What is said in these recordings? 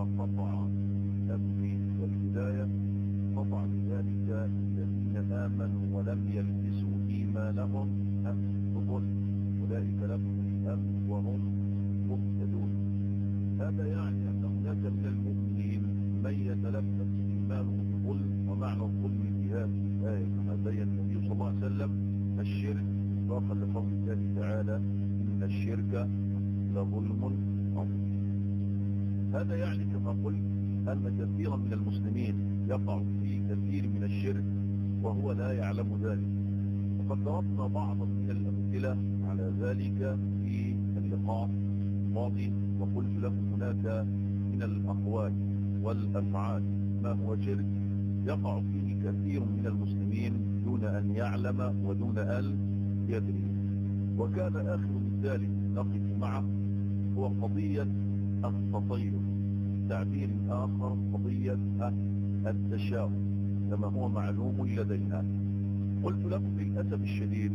قطع الأمن والهداية قطع بذلك الذين آمنوا ولم يلبسوا إيمانهم بظلم أولئك لهم الأمن وهم مهتدون هذا يعني أن هناك من المؤمنين من يتلبس إيمانه بظلم ومعنى الظلم في هذه الآية كما بين النبي صلى الله عليه وسلم الشرك إطلاقا لقول الله تعالى إن الشرك لظلم عظيم هذا يعني كما قلت أن كثيرا من المسلمين يقع في كثير من الشرك وهو لا يعلم ذلك وقد ضربنا بعضا من الأمثلة على ذلك في اللقاء الماضي وقلت لكم هناك من الأقوال والأفعال ما هو شرك يقع فيه كثير من المسلمين دون أن يعلم ودون أن يدري وكان آخر مثال نقف معه هو قضية التطير تعبير آخر قضية التشاؤم كما هو معلوم لدينا قلت لكم للأسف الشديد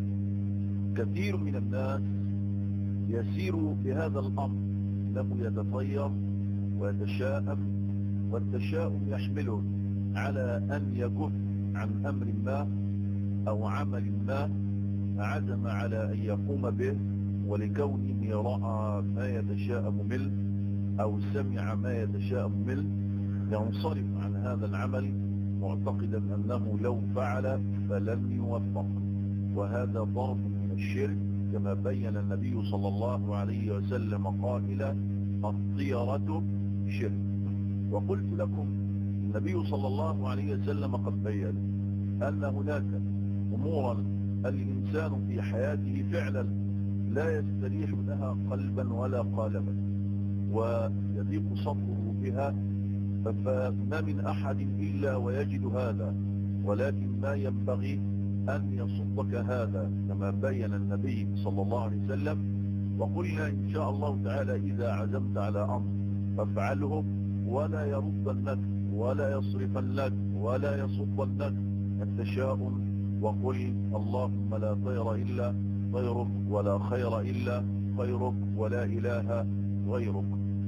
كثير من الناس يسير بهذا الأمر له يتطير ويتشاءم والتشاؤم يحمله على أن يكف عن أمر ما أو عمل ما عزم على أن يقوم به ولكونه رأى ما يتشاءم منه أو سمع ما يتشاءم منه ينصرف عن هذا العمل معتقدا أنه لو فعل فلن يوفق وهذا ضرب من الشرك كما بين النبي صلى الله عليه وسلم قائلا الطيرة شرك وقلت لكم النبي صلى الله عليه وسلم قد بين أن هناك أمورا الإنسان في حياته فعلا لا يستريح لها قلبا ولا قالبا ويضيق صدره بها فما من أحد إلا ويجد هذا ولكن ما ينبغي أن يصدك هذا كما بين النبي صلى الله عليه وسلم وقلنا إن شاء الله تعالى إذا عزمت على أمر فافعله ولا يردنك ولا يصرفنك ولا يصدنك التشاؤم وقل اللهم لا طير إلا طيرك ولا خير إلا خيرك ولا إله غيرك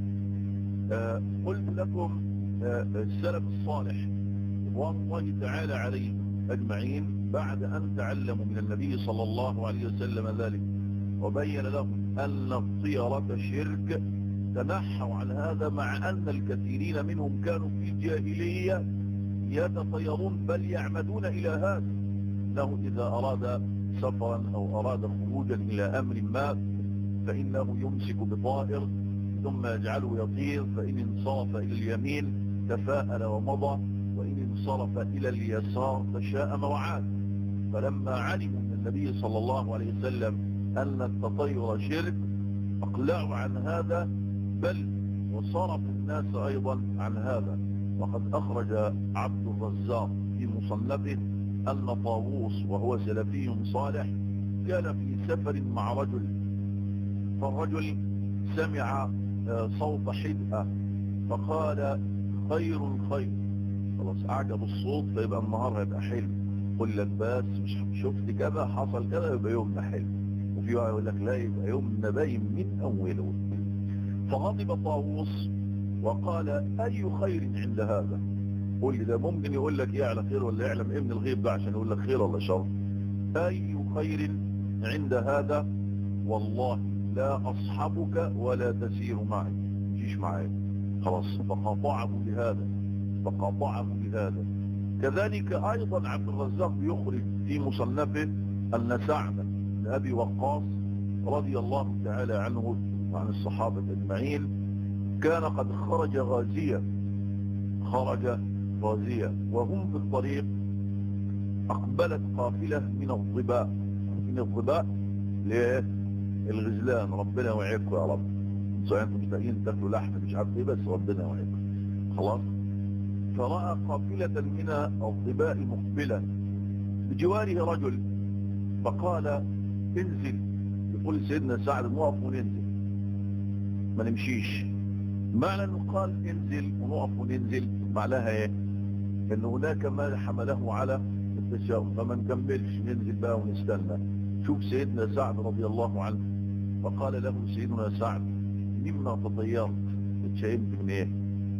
آه قلت لكم آه السلف الصالح رضوان الله تعالى عليهم أجمعين بعد أن تعلموا من النبي صلى الله عليه وسلم ذلك وبين لهم أن الطيرة شرك تنحوا عن هذا مع أن الكثيرين منهم كانوا في الجاهلية يتطيرون بل يعمدون إلى هذا أنه إذا أراد سفرا أو أراد خروجا إلى أمر ما فإنه يمسك بطائر ثم يجعله يطير فإن انصرف إلى اليمين تفاءل ومضى وإن انصرف إلى اليسار تشاءم وعاد فلما علموا من النبي صلى الله عليه وسلم أن التطير شرك أقلعوا عن هذا بل وصرفوا الناس أيضا عن هذا وقد أخرج عبد الرزاق في مصنفه أن طاووس وهو سلفي صالح كان في سفر مع رجل فالرجل سمع صوت حدأة فقال خير خير خلاص أعجب الصوت فيبقى النهار هيبقى حلو قل لك بس مش شفت كذا حصل كذا يبقى يومنا حلو وفي واحد يقول لك لا يبقى يومنا باين من أوله فغضب طاووس وقال أي خير عند هذا قول لي ده ممكن يقول لك ايه على خير ولا يعلم ايه من الغيب ده عشان يقول لك خير ولا شر اي خير عند هذا والله لا اصحبك ولا تسير معي مجيش معايا خلاص فقاطعه بهذا فقاطعه بهذا كذلك ايضا عبد الرزاق يخرج في مصنفه ان سعد بن ابي وقاص رضي الله تعالى عنه وعن الصحابه اجمعين كان قد خرج غازيا خرج غازية وهم في الطريق أقبلت قافلة من الظباء من الظباء ليه الغزلان ربنا وعيكم يا رب صحيح انتم مستقين تاكلوا لحم مش عارف ايه بس ربنا وعيكم خلاص فرأى قافلة من الظباء مقبلة بجواره رجل فقال انزل يقول سيدنا سعد نقف وننزل ما نمشيش معنى انه قال انزل ونقف وننزل معناها ايه ان هناك ما حمله على التشاؤم فما نكملش ننزل بقى ونستنى شوف سيدنا سعد رضي الله عنه فقال له سيدنا سعد مما تطيرت اتشائمت من ايه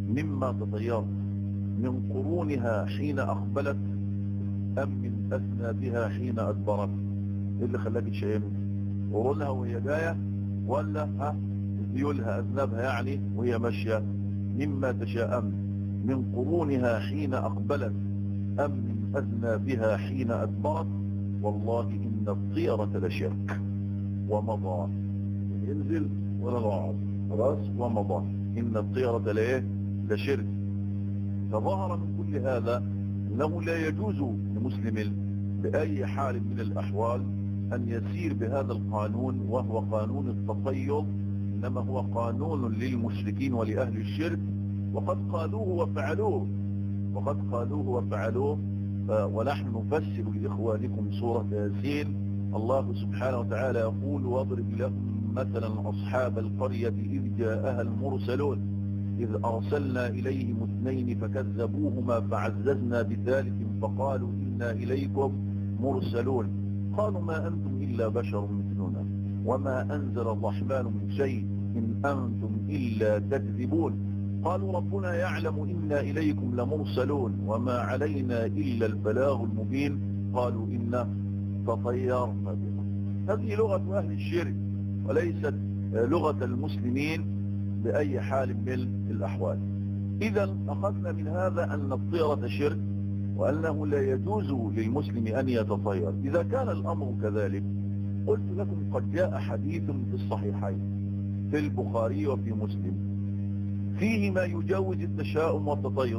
مما تطيرت من قرونها حين أقبلت أم من أثنى بها حين أدبرت إيه اللي خلاك تشيم قرونها وهي جاية ولا ها ذيولها أذنبها يعني وهي ماشية مما تشاءم من قرونها حين أقبلت أم من أثنى بها حين أدبرت والله إن الطيرة لشرك ومضى ينزل ولا نقعد خلاص ومضى إن الطيرة لإيه لشرك فظهر من كل هذا أنه لا يجوز لمسلم بأي حال من الأحوال أن يسير بهذا القانون وهو قانون التطير إنما هو قانون للمشركين ولأهل الشرك وقد قالوه وفعلوه وقد قالوه وفعلوه ونحن نفسر لإخوانكم سورة ياسين الله سبحانه وتعالى يقول واضرب لهم مثلا أصحاب القرية إذ جاءها المرسلون إذ أرسلنا إليهم اثنين فكذبوهما فعززنا بثالث فقالوا إنا إليكم مرسلون قالوا ما أنتم إلا بشر مثلنا وما أنزل الرحمن من شيء إن أنتم إلا تكذبون قالوا ربنا يعلم إنا إليكم لمرسلون وما علينا إلا البلاغ المبين قالوا إنا تطيرنا بكم هذه لغة أهل الشرك وليست لغة المسلمين بأي حال من الأحوال إذا أخذنا من هذا أن الطيرة شرك وأنه لا يجوز للمسلم أن يتطير إذا كان الأمر كذلك قلت لكم قد جاء حديث في الصحيحين في البخاري وفي مسلم فيه ما يجوز التشاؤم والتطير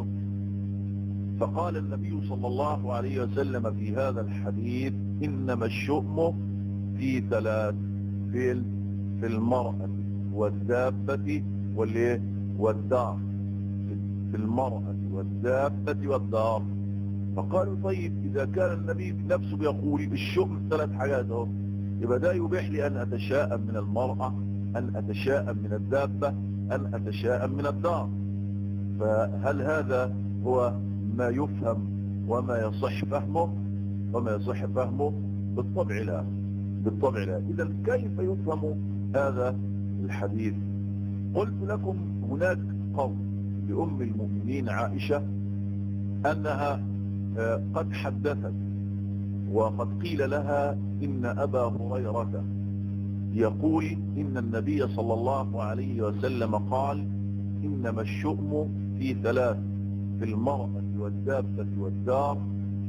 فقال النبي صلى الله عليه وسلم في هذا الحديث إنما الشؤم في ثلاث في في المرأة والدابة والايه والدار في المرأة والدابة والدار فقالوا طيب إذا كان النبي نفسه بيقول الشؤم ثلاث حاجات اهو يبقى ده يبيح لي أن أتشاءم من المرأة أن أتشاءم من الدابة أن أتشاءم من الدار فهل هذا هو ما يفهم وما يصح فهمه وما يصح فهمه بالطبع لا بالطبع لا إذا كيف يفهم هذا الحديث قلت لكم هناك قول لأم المؤمنين عائشة أنها قد حدثت وقد قيل لها إن أبا هريرة يقول إن النبي صلى الله عليه وسلم قال إنما الشؤم في ثلاث في المرأة والدابة والدار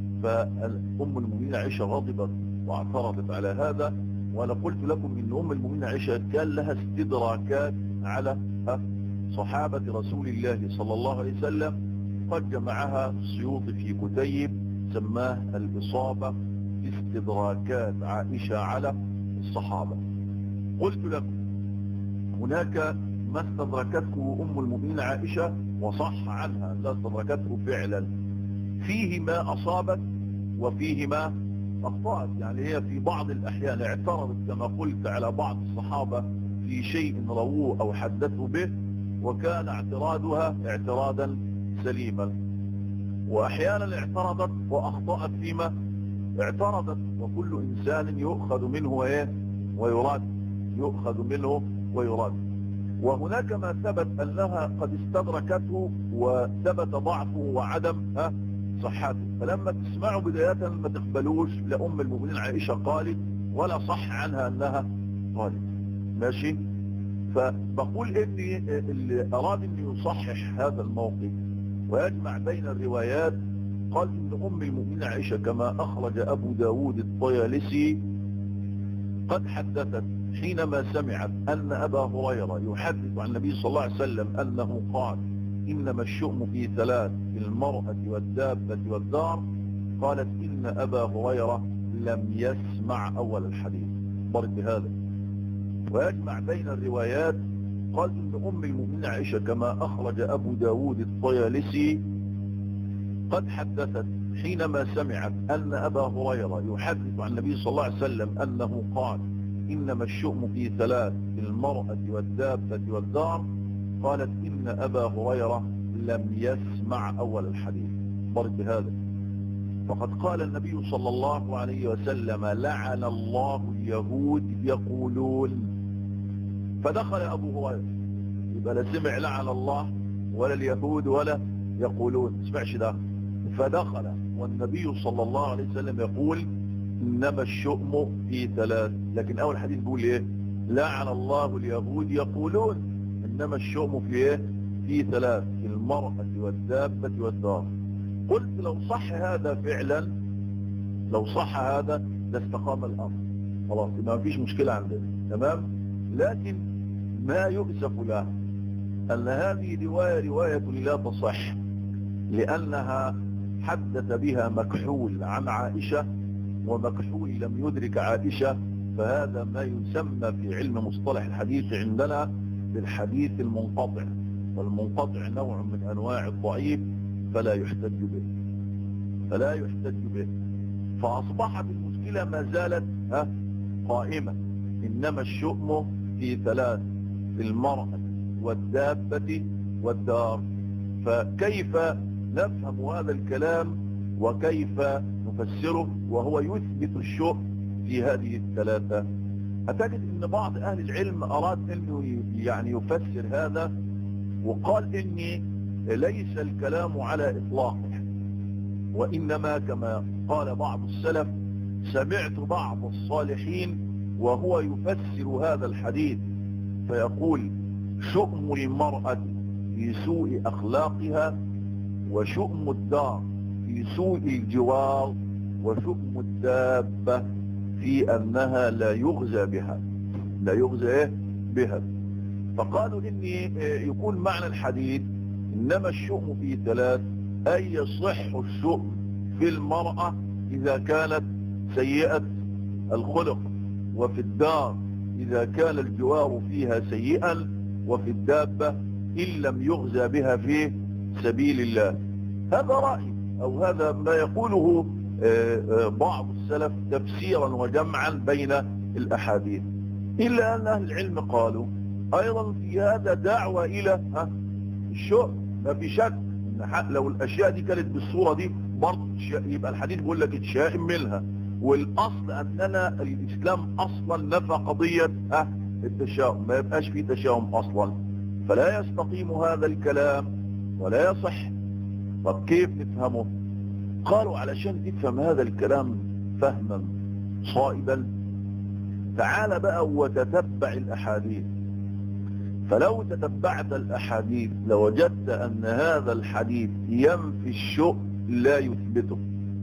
فأم المؤمنين عائشة غضبت واعترضت على هذا وأنا قلت لكم إن أم المؤمنين عائشة كان لها استدراكات على صحابة رسول الله صلى الله عليه وسلم قد جمعها السيوط في كتيب سماه الإصابة في استدراكات عائشة على الصحابة قلت لكم هناك ما استدركته أم المؤمنين عائشة وصح عنها لا استدركته فعلا فيه ما أصابت وفيه ما أخطأت يعني هي في بعض الأحيان اعترضت كما قلت على بعض الصحابة في شيء رووه أو حدثوا به وكان اعتراضها اعتراضا سليما وأحيانا اعترضت وأخطأت فيما اعترضت وكل إنسان يؤخذ منه وإيه ويراد يؤخذ منه ويراد وهناك ما ثبت أنها قد استدركته وثبت ضعفه وعدم ها صحته فلما تسمعوا بداية ما تقبلوش لأم المؤمنين عائشة قالت ولا صح عنها أنها قالت ماشي فبقول إني اللي أراد أن يصحح هذا الموقف ويجمع بين الروايات قال إن أم المؤمنين عائشة كما أخرج أبو داود الطيالسي قد حدثت حينما سمعت أن أبا هريرة يحدث عن النبي صلى الله عليه وسلم أنه قال إنما الشؤم في ثلاث في المرأة والدابة والدار قالت إن أبا هريرة لم يسمع أول الحديث ضرب بهذا ويجمع بين الروايات قال إن أم المؤمنين عائشة كما أخرج أبو داود الطيالسي قد حدثت حينما سمعت أن أبا هريرة يحدث عن النبي صلى الله عليه وسلم أنه قال إنما الشؤم في ثلاث في المرأة والدابة والدار قالت إن أبا هريرة لم يسمع أول الحديث ضرب بهذا فقد قال النبي صلى الله عليه وسلم لعن الله اليهود يقولون فدخل أبو هريرة يبقى لا سمع لعن الله ولا اليهود ولا يقولون اسمعش ده فدخل والنبي صلى الله عليه وسلم يقول إنما الشؤم في ثلاث لكن أول حديث بيقول إيه لعن الله اليهود يقولون إنما الشؤم في إيه في ثلاث في المرأة والدابة والدار قلت لو صح هذا فعلا لو صح هذا لاستقام الأمر خلاص ما فيش مشكلة عندنا تمام لكن ما يؤسف له أن هذه رواية رواية لا تصح لأنها حدث بها مكحول عن عائشة ومكحول لم يدرك عائشة فهذا ما يسمى في علم مصطلح الحديث عندنا بالحديث المنقطع والمنقطع نوع من أنواع الضعيف فلا يحتج به فلا يحتج به فأصبحت المشكلة ما زالت ها قائمة إنما الشؤم في ثلاث في المرأة والدابة والدار فكيف نفهم هذا الكلام وكيف نفسره وهو يثبت الشؤم في هذه الثلاثة أتجد أن بعض أهل العلم أراد أنه يعني يفسر هذا وقال إني ليس الكلام على إطلاقه وإنما كما قال بعض السلف سمعت بعض الصالحين وهو يفسر هذا الحديث فيقول شؤم المرأة في سوء أخلاقها وشؤم الدار في سوء الجوار وشؤم الدابة في أنها لا يغزى بها لا يغزى إيه؟ بها فقالوا إن يكون معنى الحديث إنما الشؤم في ثلاث أي يصح الشؤم في المرأة إذا كانت سيئة الخلق وفي الدار إذا كان الجوار فيها سيئا وفي الدابة إن لم يغزى بها في سبيل الله هذا رأي أو هذا ما يقوله بعض السلف تفسيرا وجمعا بين الأحاديث إلا أن أهل العلم قالوا أيضا في هذا دعوة إلى الشؤم ما في شك إن لو الأشياء دي كانت بالصورة دي برضه يبقى الحديث بيقول لك اتشائم منها والأصل أننا الإسلام أصلا نفى قضية أه التشاؤم ما يبقاش فيه تشاؤم أصلا فلا يستقيم هذا الكلام ولا يصح طب كيف نفهمه قالوا علشان تفهم هذا الكلام فهما صائبا تعال بقى وتتبع الأحاديث فلو تتبعت الأحاديث لوجدت أن هذا الحديث ينفي الشؤم لا يثبته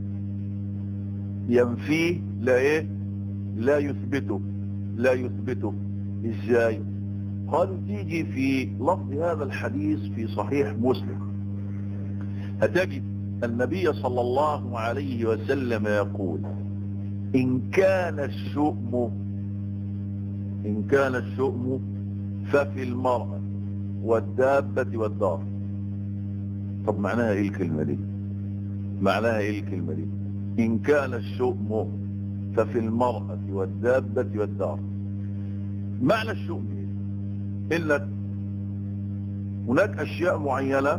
ينفيه لا ايه لا يثبته لا يثبته ازاي قالوا تيجي في لفظ هذا الحديث في صحيح مسلم هتجد النبي صلى الله عليه وسلم يقول إن كان الشؤم إن كان الشؤم ففي المرأة والدابة والدار طب معناها ايه الكلمة دي معناها ايه الكلمة دي إن كان الشؤم ففي المرأة والدابة والدار معنى الشؤم إيه إنك هناك أشياء معينة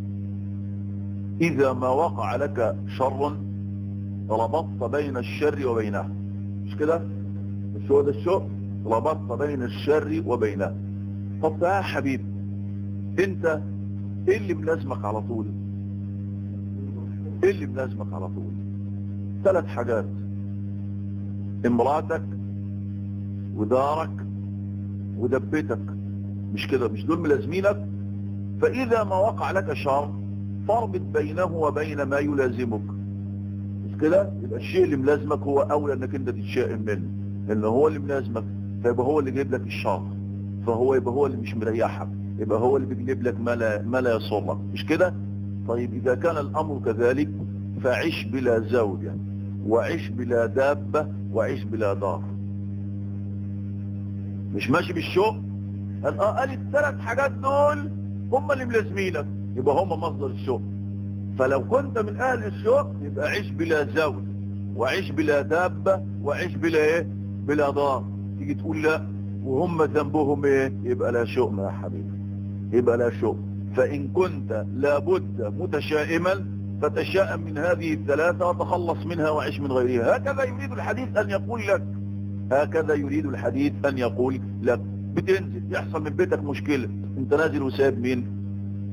إذا ما وقع لك شر ربطت بين الشر وبينه مش كده مش هو ده الشؤم ربطت بين الشر وبينه طب يا حبيبي انت ايه اللي ملازمك على طول ايه اللي ملازمك على طول ثلاث حاجات امراتك ودارك ودبتك مش كده مش دول ملازمينك فاذا ما وقع لك شر فاربط بينه وبين ما يلازمك مش كده يبقى الشيء اللي ملازمك هو اولى انك انت تتشائم منه لان هو اللي ملازمك فيبقى هو اللي جايب لك الشر فهو يبقى هو اللي مش مريحك يبقى هو اللي بيجلب لك ما لا, ما لا يسرك مش كده طيب اذا كان الامر كذلك فعش بلا زوجة وعش بلا دابة وعش بلا دار مش ماشي بالشوق قال اه قال الثلاث حاجات دول هم اللي ملازمينك يبقى هم مصدر الشوق فلو كنت من اهل الشوق يبقى عيش بلا زوج وعيش بلا دابة وعيش بلا ايه بلا دار تيجي تقول لا وهم ذنبهم ايه يبقى لا شؤم يا حبيبي يبقى لا شؤم فان كنت لابد متشائما فتشاءم من هذه الثلاثة وتخلص منها وعيش من غيرها هكذا يريد الحديث ان يقول لك هكذا يريد الحديث ان يقول لك بتنزل يحصل من بيتك مشكلة انت نازل وسايب مين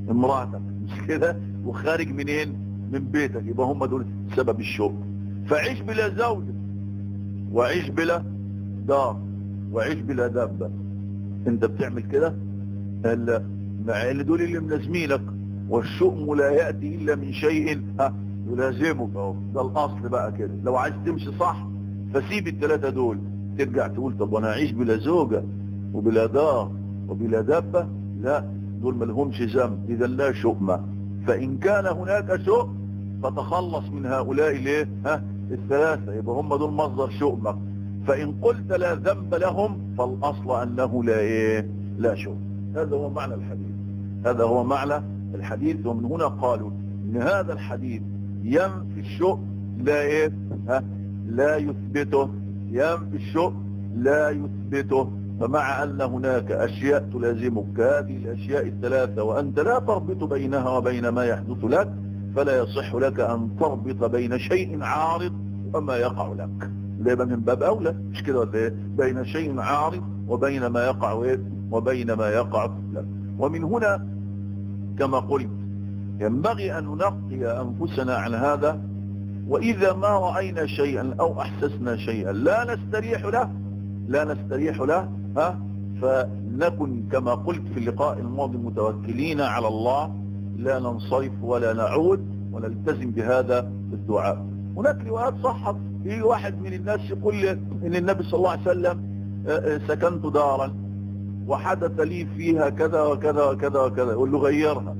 امرأتك مش كده وخارج منين من بيتك يبقى هم دول سبب الشوق فعيش بلا زوجة وعيش بلا دار وعيش بلا دابة انت بتعمل كده لا مع اللي دول اللي ملازمينك والشؤم لا يأتي إلا من شيء ها يلازمك اهو ده الأصل بقى كده لو عايز تمشي صح فسيب الثلاثة دول ترجع تقول طب وانا اعيش بلا زوجة وبلا دار وبلا دابة لا دول ملهمش ذنب اذا لا شؤم فان كان هناك شؤم فتخلص من هؤلاء ليه ها الثلاثة يبقى هم دول مصدر شؤمك فان قلت لا ذنب لهم فالاصل انه لا ايه لا شؤم هذا هو معنى الحديث هذا هو معنى الحديث ومن هنا قالوا ان هذا الحديث ينفي الشؤم لا ايه ها لا يثبته ينفي الشؤم لا يثبته فمع أن هناك أشياء تلازمك هذه الأشياء الثلاثة وأنت لا تربط بينها وبين ما يحدث لك فلا يصح لك أن تربط بين شيء عارض وما يقع لك ليبقى من باب أولى مش كده ولا إيه بين شيء عارض وبين ما يقع إيه وبين ما يقع لك ومن هنا كما قلت ينبغي أن ننقي أنفسنا عن هذا وإذا ما رأينا شيئا أو أحسسنا شيئا لا نستريح له لا نستريح له ها فنكن كما قلت في اللقاء الماضي متوكلين على الله لا ننصرف ولا نعود ونلتزم بهذا الدعاء هناك روايات صحت في واحد من الناس يقول ان النبي صلى الله عليه وسلم سكنت دارا وحدث لي فيها كذا وكذا وكذا وكذا يقول له غيرها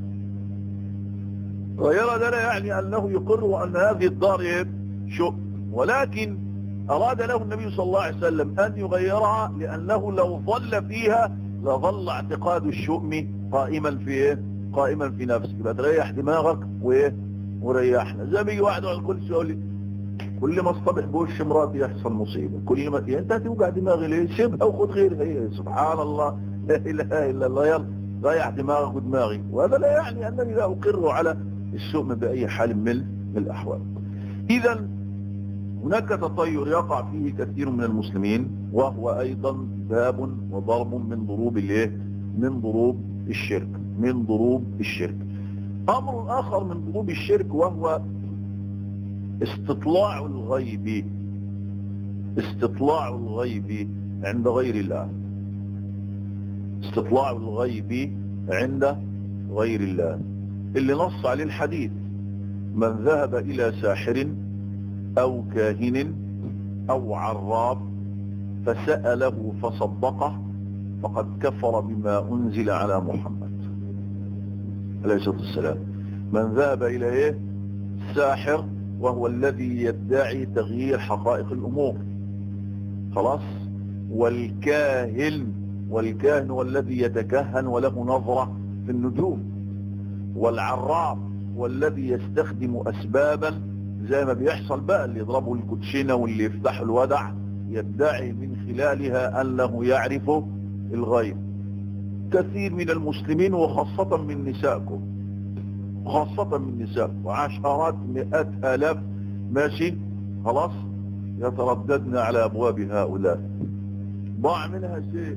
غيرها ده لا يعني انه يقر ان هذه الدار شؤم ولكن أراد له النبي صلى الله عليه وسلم أن يغيرها لأنه لو ظل فيها لظل اعتقاد الشؤم قائما في إيه؟ قائما في نفسك يبقى تريح دماغك وإيه وريحنا زي ما يجي واحد على الكل يقول لي كل ما اصطبح بوش مراتي يحصل مصيبة كل ما يعني انت هتوجع دماغي ليه سيبها وخد غيرها هي سبحان الله لا اله الا الله يلا ريح دماغك ودماغي وهذا لا يعني انني لا اقر على الشؤم باي حال من من الاحوال اذا هناك تطير يقع فيه كثير من المسلمين وهو ايضا باب وضرب من ضروب الايه من ضروب الشرك من ضروب الشرك امر اخر من ضروب الشرك وهو استطلاع الغيب استطلاع الغيب عند غير الله استطلاع الغيب عند غير الله اللي نص عليه الحديث من ذهب الى ساحر او كاهن او عراف فسأله فصدقه فقد كفر بما انزل على محمد عليه الصلاة والسلام من ذهب الى ايه الساحر وهو الذي يدعي تغيير حقائق الامور خلاص والكاهن والكاهن هو الذي يتكهن وله نظرة في النجوم والعراف والذي يستخدم اسبابا زي ما بيحصل بقى اللي يضربوا الكوتشينة واللي يفتحوا الودع يدعي من خلالها أنه يعرف الغيب كثير من المسلمين وخاصة من نسائكم خاصة من نسائكم عشرات مئات آلاف ماشي خلاص يترددن على أبواب هؤلاء ضاع منها شيء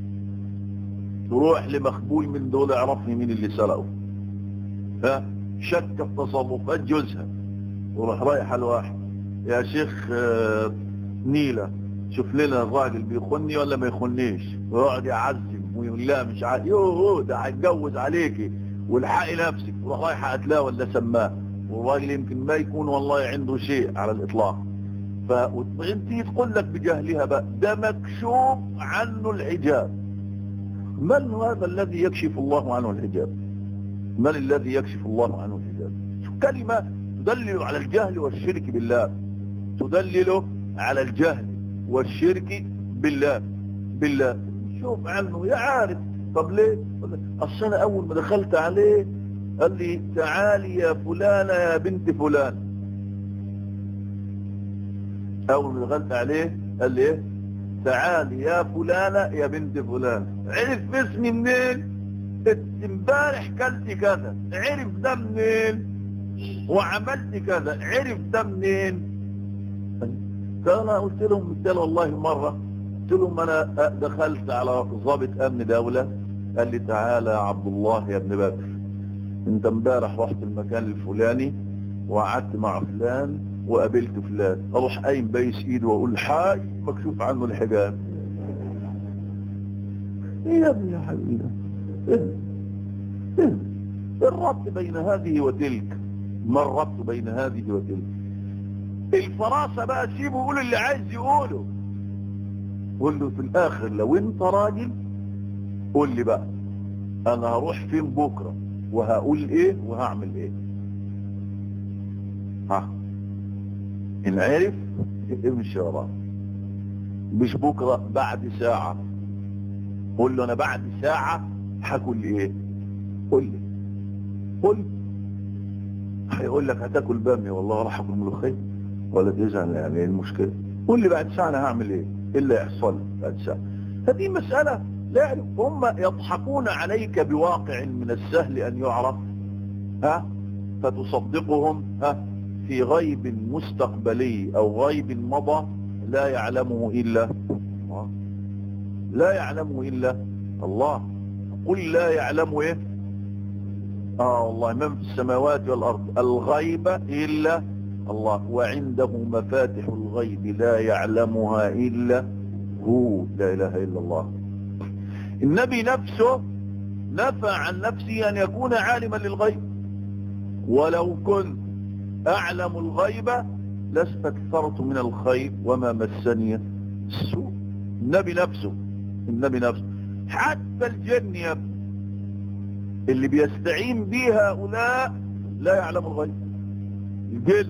تروح لمخبول من دول اعرفني مين اللي سرقه ها شك في تصرفات جوزها وراح رايح الواحد يا شيخ نيلة شوف لنا الراجل بيخني ولا ما يخنيش ويقعد يعزم ويقول لا مش عارف يوه ده هيتجوز عليكي والحقي نفسك وراح رايح قتلاه ولا سماه والراجل يمكن ما يكون والله عنده شيء على الاطلاق فانت تقول لك بجهلها بقى ده مكشوف عنه الحجاب من هذا الذي يكشف الله عنه الحجاب من الذي يكشف الله عنه الحجاب كلمة تدلل على الجهل والشرك بالله تدلل على الجهل والشرك بالله بالله شوف عنه يا عارف طب ليه اصل انا اول ما دخلت عليه قال لي تعالي يا فلانة يا بنت فلان اول ما دخلت عليه قال لي ايه تعالي يا فلانة يا بنت فلان عرف اسمي منين امبارح كلت كذا عرف ده منين وعملت كذا عرف ده منين فانا قلت لهم مثال والله مرة قلت لهم انا دخلت على ضابط امن دولة قال لي تعالى يا عبد الله يا ابن بكر انت امبارح رحت المكان الفلاني وقعدت مع فلان وقابلت فلان اروح قايم بايس ايده واقول حاج مكشوف عنه الحجاب ايه يا ابني يا حبيبي ايه ايه الربط بين هذه وتلك ما الربط بين هذه وتلك الفراسة بقى سيبه يقول اللي عايز يقوله قول له في الاخر لو انت راجل قول لي بقى انا هروح فين بكرة وهقول ايه وهعمل ايه ها ان عرف امشي وراه مش بكرة بعد ساعة قول له انا بعد ساعة هاكل ايه قول لي قول هيقول لك هتاكل بامية والله راح اكل ملوخية ولا تزعل يعني ايه المشكلة قول لي بعد ساعة انا هعمل ايه ايه اللي يحصل بعد ساعة هذه مسألة لا يعرف هم يضحكون عليك بواقع من السهل ان يعرف ها فتصدقهم ها في غيب مستقبلي او غيب مضى لا يعلمه الا الله لا يعلمه الا الله قل لا يعلم ايه اه والله من في السماوات والارض الغيب الا الله وعنده مفاتح الغيب لا يعلمها الا هو لا اله الا الله النبي نفسه نفى عن نفسه ان يكون عالما للغيب ولو كنت اعلم الغيب لاستكثرت من الخير وما مسني السوء النبي نفسه النبي نفسه حتى الجن يا ابني اللي بيستعين به هؤلاء لا يعلم الغيب الجن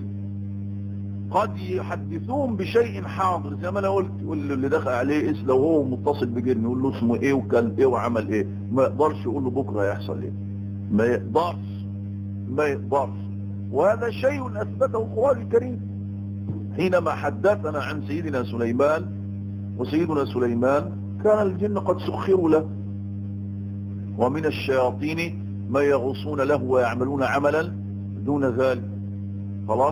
قد يحدثون بشيء حاضر زي ما انا قلت يقول له اللي دخل عليه اسم لو هو متصل بجن يقول له اسمه ايه وكان ايه وعمل ايه ما يقدرش يقول له بكره هيحصل ايه ما يقدرش ما يقدرش وهذا شيء اثبته القران الكريم حينما حدثنا عن سيدنا سليمان وسيدنا سليمان كان الجن قد سخروا له ومن الشياطين ما يغصون له ويعملون عملا دون ذلك خلاص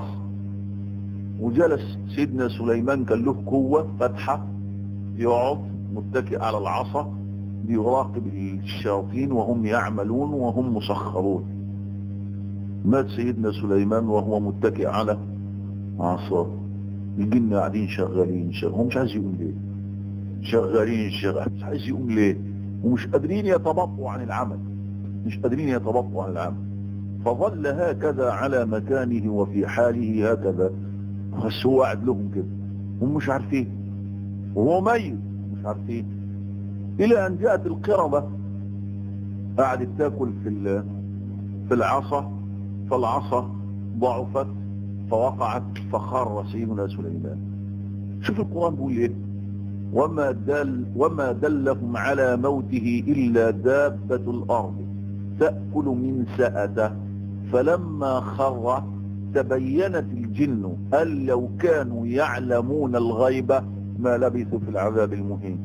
وجلس سيدنا سليمان كان له قوة فتحة يقعد متكئ على العصا بيراقب الشياطين وهم يعملون وهم مسخرون مات سيدنا سليمان وهو متكئ على عصا الجن قاعدين شغالين شغالين هو مش عايز يقوم ليه شغالين شغالين مش عايز يقوم ليه ومش قادرين يتبطوا عن العمل مش قادرين يتبطوا عن العمل فظل هكذا على مكانه وفي حاله هكذا بس هو قاعد لهم كده هم مش عارفين وهو ميت مش عارفين الى ان جاءت القردة قعدت تاكل في في العصا فالعصا ضعفت فوقعت فخر سيدنا سليمان شوف القرآن بيقول ايه وما دل وما دلهم على موته إلا دابة الأرض تأكل من سأته فلما خر تبينت الجن أن لو كانوا يعلمون الغيب ما لبثوا في العذاب المهين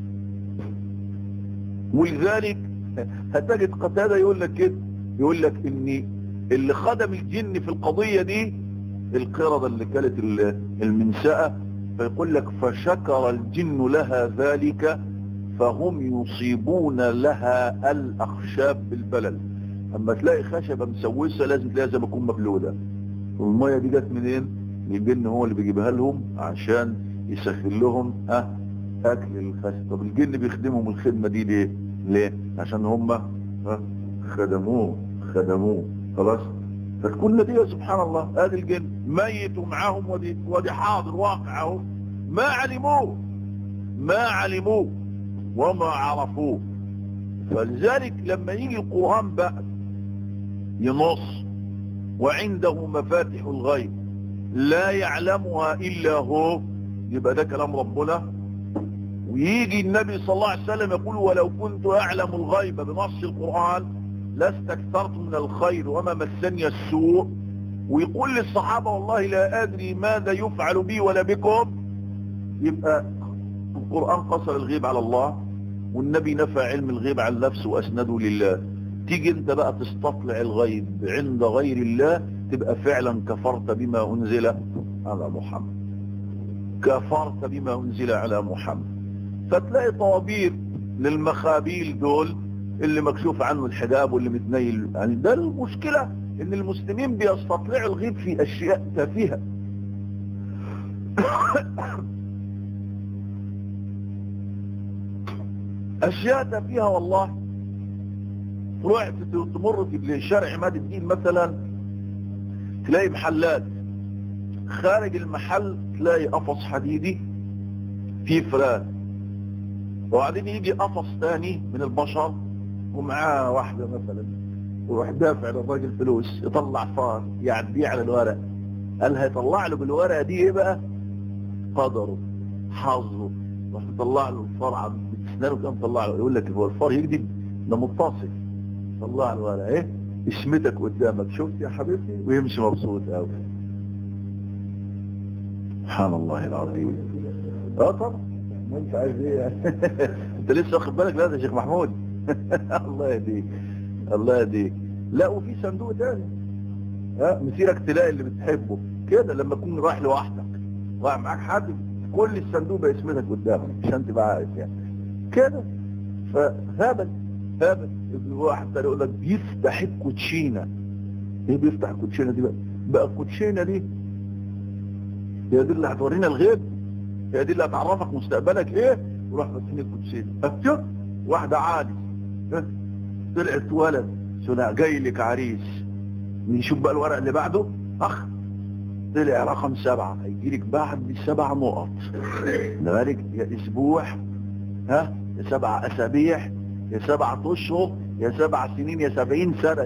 ولذلك هتجد قتادة يقول لك كده يقول لك ان اللي خدم الجن في القضية دي القردة اللي كانت المنسأة فيقول لك فشكر الجن لها ذلك فهم يصيبون لها الأخشاب بالبلل اما تلاقي خشبة مسوسة لازم تلاقيها زي ما تكون مبلودة والمية دي جت منين الجن هو اللي بيجيبها لهم عشان يسخن لهم ها اكل الخشب طب الجن بيخدمهم الخدمة دي ليه ليه عشان هم ها خدموه خدموه خلاص فتكون نتيجة سبحان الله ادي الجن ميت ومعاهم ودي, ودي حاضر واقع اهو ما علموه ما علموه وما عرفوه فلذلك لما يجي القرآن بقى ينص وعنده مفاتح الغيب لا يعلمها إلا هو يبقى ده كلام ربنا ويجي النبي صلى الله عليه وسلم يقول ولو كنت أعلم الغيب بنص القرآن لاستكثرت من الخير وما مسني السوء ويقول للصحابة والله لا أدري ماذا يفعل بي ولا بكم يبقى القرآن قصر الغيب على الله والنبي نفى علم الغيب عن نفسه وأسنده لله تيجي انت بقى تستطلع الغيب عند غير الله تبقى فعلا كفرت بما أنزل على محمد كفرت بما أنزل على محمد فتلاقي طوابير للمخابيل دول اللي مكشوف عنه الحجاب واللي متنيل يعني ده المشكلة ان المسلمين بيستطلعوا الغيب في اشياء تافهة اشياء تافهة والله رحت تمر في شارع عماد الدين مثلا تلاقي محلات خارج المحل تلاقي قفص حديدي فيه فراخ وبعدين يجي قفص تاني من البشر ومعاه واحدة مثلا ويروح دافع للراجل فلوس يطلع فار يعديه على الورق قال هيطلع له بالورقة دي ايه بقى قدره حظه راح يطلع له الفار عم بتسنانه كان طلع له يقول لك هو الفار يكذب ده متصل طلع له الورقة ايه اسمتك قدامك شفت يا حبيبتي ويمشي مبسوط قوي سبحان الله العظيم اه طبعا ما انت عايز ايه يعني انت لسه واخد بالك لا يا شيخ محمود الله يهديك الله يهديك لا وفي صندوق تاني ها مسيرك تلاقي اللي بتحبه كده لما تكون رايح لوحدك رايح معاك حد كل الصندوق باسمتك قدامك عشان تبقى عارف يعني كده فهبل هبل واحد تاني يقول لك بيفتح الكوتشينه ايه بيفتح الكوتشينه دي بقى بقى الكوتشينه دي هي دي اللي هتورينا الغيب هي دي اللي هتعرفك مستقبلك ايه وراح فاتحين الكوتشينه افتح واحده عالي طلعت ولد سنة جاي لك عريس نشوف بقى الورق اللي بعده اخ طلع رقم سبعة هيجيلك بعد سبع نقط ذلك يا اسبوع ها يا سبع اسابيع يا سبعة اشهر يا سبع سنين يا سبعين سنة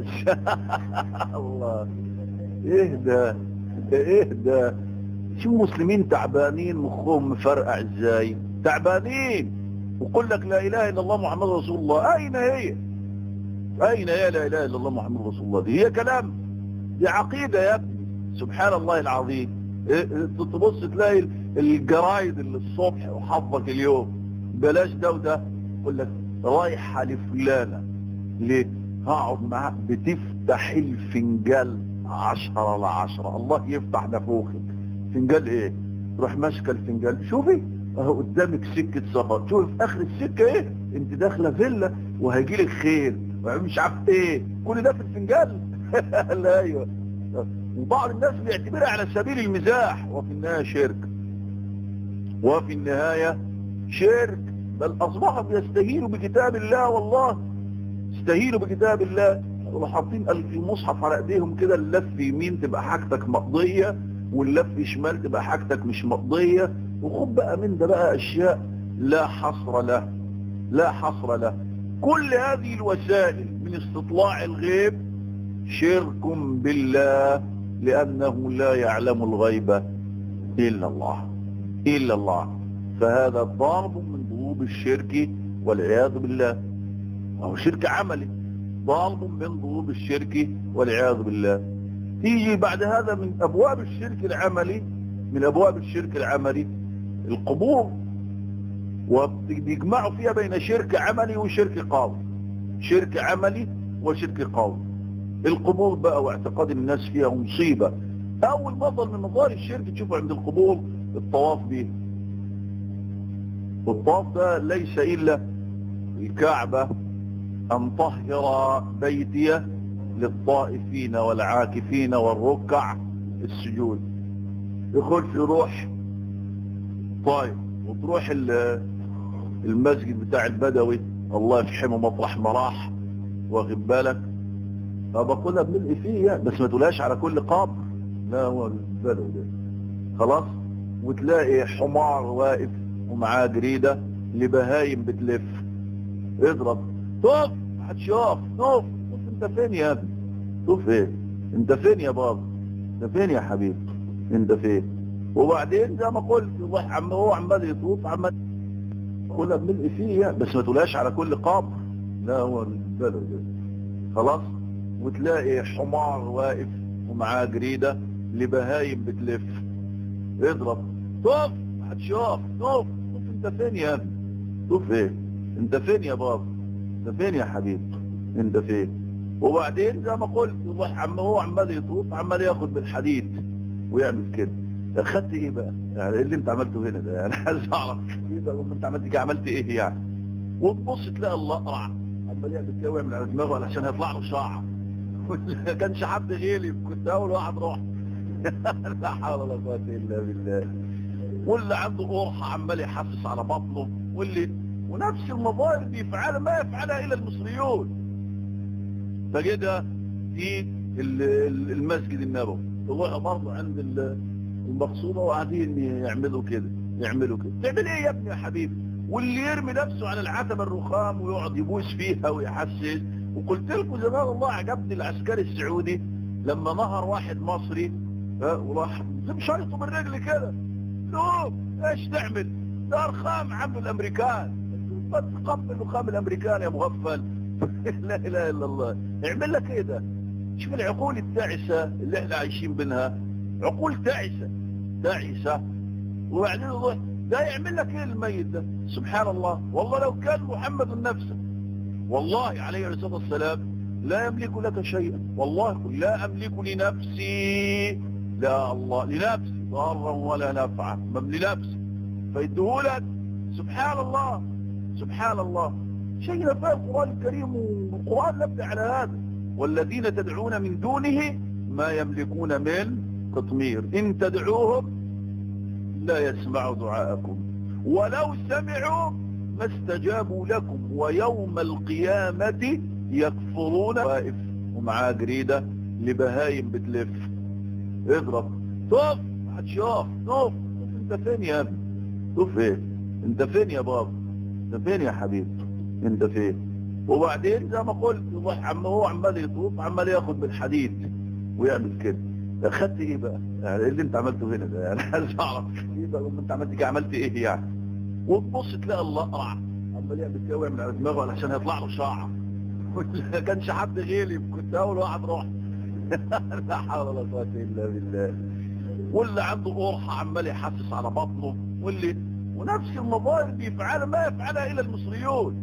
الله ايه ده ايه ده شو مسلمين تعبانين مخهم مفرقع ازاي تعبانين وقل لك لا اله الا الله محمد رسول الله اين هي اين هي لا اله الا الله محمد رسول الله دي هي كلام دي عقيدة يا ابني سبحان الله العظيم تبص تلاقي الجرايد اللي الصبح وحظك اليوم بلاش ده وده يقول لك رايحة لفلانة ليه هقعد معاك بتفتح الفنجال عشرة على عشرة الله يفتح نفوخك فنجال ايه تروح ماسكه الفنجال شوفي اهو قدامك سكة سفر شوفي في اخر السكة ايه انت داخلة فيلا وهيجيلك خير مش عارف ايه كل ده في الفنجال لا ايوه وبعض الناس بيعتبرها على سبيل المزاح وفي النهاية شرك وفي النهاية شرك بل اصبحوا بيستهينوا بكتاب الله والله استهينوا بكتاب الله وحاطين المصحف على ايديهم كده اللف يمين تبقى حاجتك مقضية واللف شمال تبقى حاجتك مش مقضية وخد بقى من ده بقى اشياء لا حصر له لا حصر له كل هذه الوسائل من استطلاع الغيب شرك بالله لأنه لا يعلم الغيب إلا الله إلا الله فهذا ضرب من ضروب الشرك والعياذ بالله أو شرك عملي ضرب من ضروب الشرك والعياذ بالله تيجي بعد هذا من أبواب الشرك العملي من أبواب الشرك العملي القبور وبيجمعوا فيها بين شرك عملي وشرك قوي شرك عملي وشرك قوي القبور بقى واعتقاد الناس فيها مصيبة اول مظهر من مظاهر الشرك تشوفه عند القبور الطواف به والطواف ده ليس الا الكعبة ان طهر بيتي للطائفين والعاكفين والركع السجود يخش يروح طيب وتروح المسجد بتاع البدوي الله يفحمه مطرح مراح واخد بالك فبقولها بنلقي فيه يعني بس ما تقولهاش على كل قبر لا هو البدوي ده خلاص وتلاقي حمار واقف ومعاه جريدة لبهايم بتلف اضرب طف محدش يقف طف طف انت فين يا ابني طف ايه انت فين يا بابا انت فين يا حبيبي انت فين وبعدين زي ما قلت الله عم هو عمال يطوف عمال كلها بنلقي فيه يعني بس ما تقولهاش على كل قبر لا هو البلد ده خلاص وتلاقي حمار واقف ومعاه جريدة لبهايم بتلف اضرب طف محدش يقف طف طف انت فين يا ابني طف ايه انت فين يا بابا انت فين يا حبيبي انت فين وبعدين زي ما قلت الله عم هو عمال يطوف عمال ياخد بالحديد ويعمل كده اخدت ايه بقى يعني ايه اللي انت عملته هنا ده يعني عايز اعرف ايه ده انت عملت ايه عملت ايه يعني وتبص تلاقي الله اقرع عمال يعمل كده ويعمل على دماغه علشان يطلع له شعر ما كانش حد غيلي كنت اول واحد رحت لا حول ولا قوه الا بالله واللي عنده قرحه عمال يحسس على بطنه واللي ونفس المظاهر دي يفعلها ما يفعلها الا المصريون فكده في ال- ال- المسجد النبوي تروح برضه عند ال- المقصوده وقاعدين يعملوا كده يعملوا كده تعمل ايه يا ابني يا حبيبي واللي يرمي نفسه على العتبه الرخام ويقعد يبوس فيها ويحسس وقلت لكم زمان الله عجبني العسكري السعودي لما نهر واحد مصري ها، وراح مشيطه بالرجل كده قوم ايش تعمل ده رخام عملوا الامريكان ما تقبل رخام الامريكان يا مغفل لا اله الا الله اعمل لك ايه ده شوف العقول التعسة اللي احنا عايشين بينها عقول تعسة تعسة وبعدين يروح ده يعمل لك ايه الميت ده سبحان الله والله لو كان محمد نفسه والله عليه الصلاة والسلام لا يملك لك شيئا والله لا أملك لنفسي لا الله لنفسي ضارا ولا نفعا من لنفسي فيديهولك سبحان الله سبحان الله شيء فيه القرآن الكريم والقرآن نبدأ على هذا والذين تدعون من دونه ما يملكون من قطمير إن تدعوهم لا يسمعوا دعاءكم ولو سمعوا ما استجابوا لكم ويوم القيامة يكفرون واقف ومعاه جريدة لبهايم بتلف اضرب طف محدش يقف طف انت فين يا ابني طف ايه انت فين يا بابا انت فين يا حبيبي انت فين وبعدين زي ما قلت يروح عم هو عمال يطوف عمال ياخد بالحديد ويعمل كده اخدت ايه بقى يعني ايه اللي انت عملته هنا ده يعني عايز اعرف ايه بقى لما انت عملت كده عملت ايه يعني وتبص تلاقي الاقرع عمال يعمل كده ويعمل على دماغه علشان يطلع له شعر ما كانش حد غيري كنت اول واحد رحت لا حول ولا قوه الا بالله واللي عنده قرحه عمال يحسس على بطنه واللي ونفس المظاهر دي يفعلها ما يفعلها الا المصريون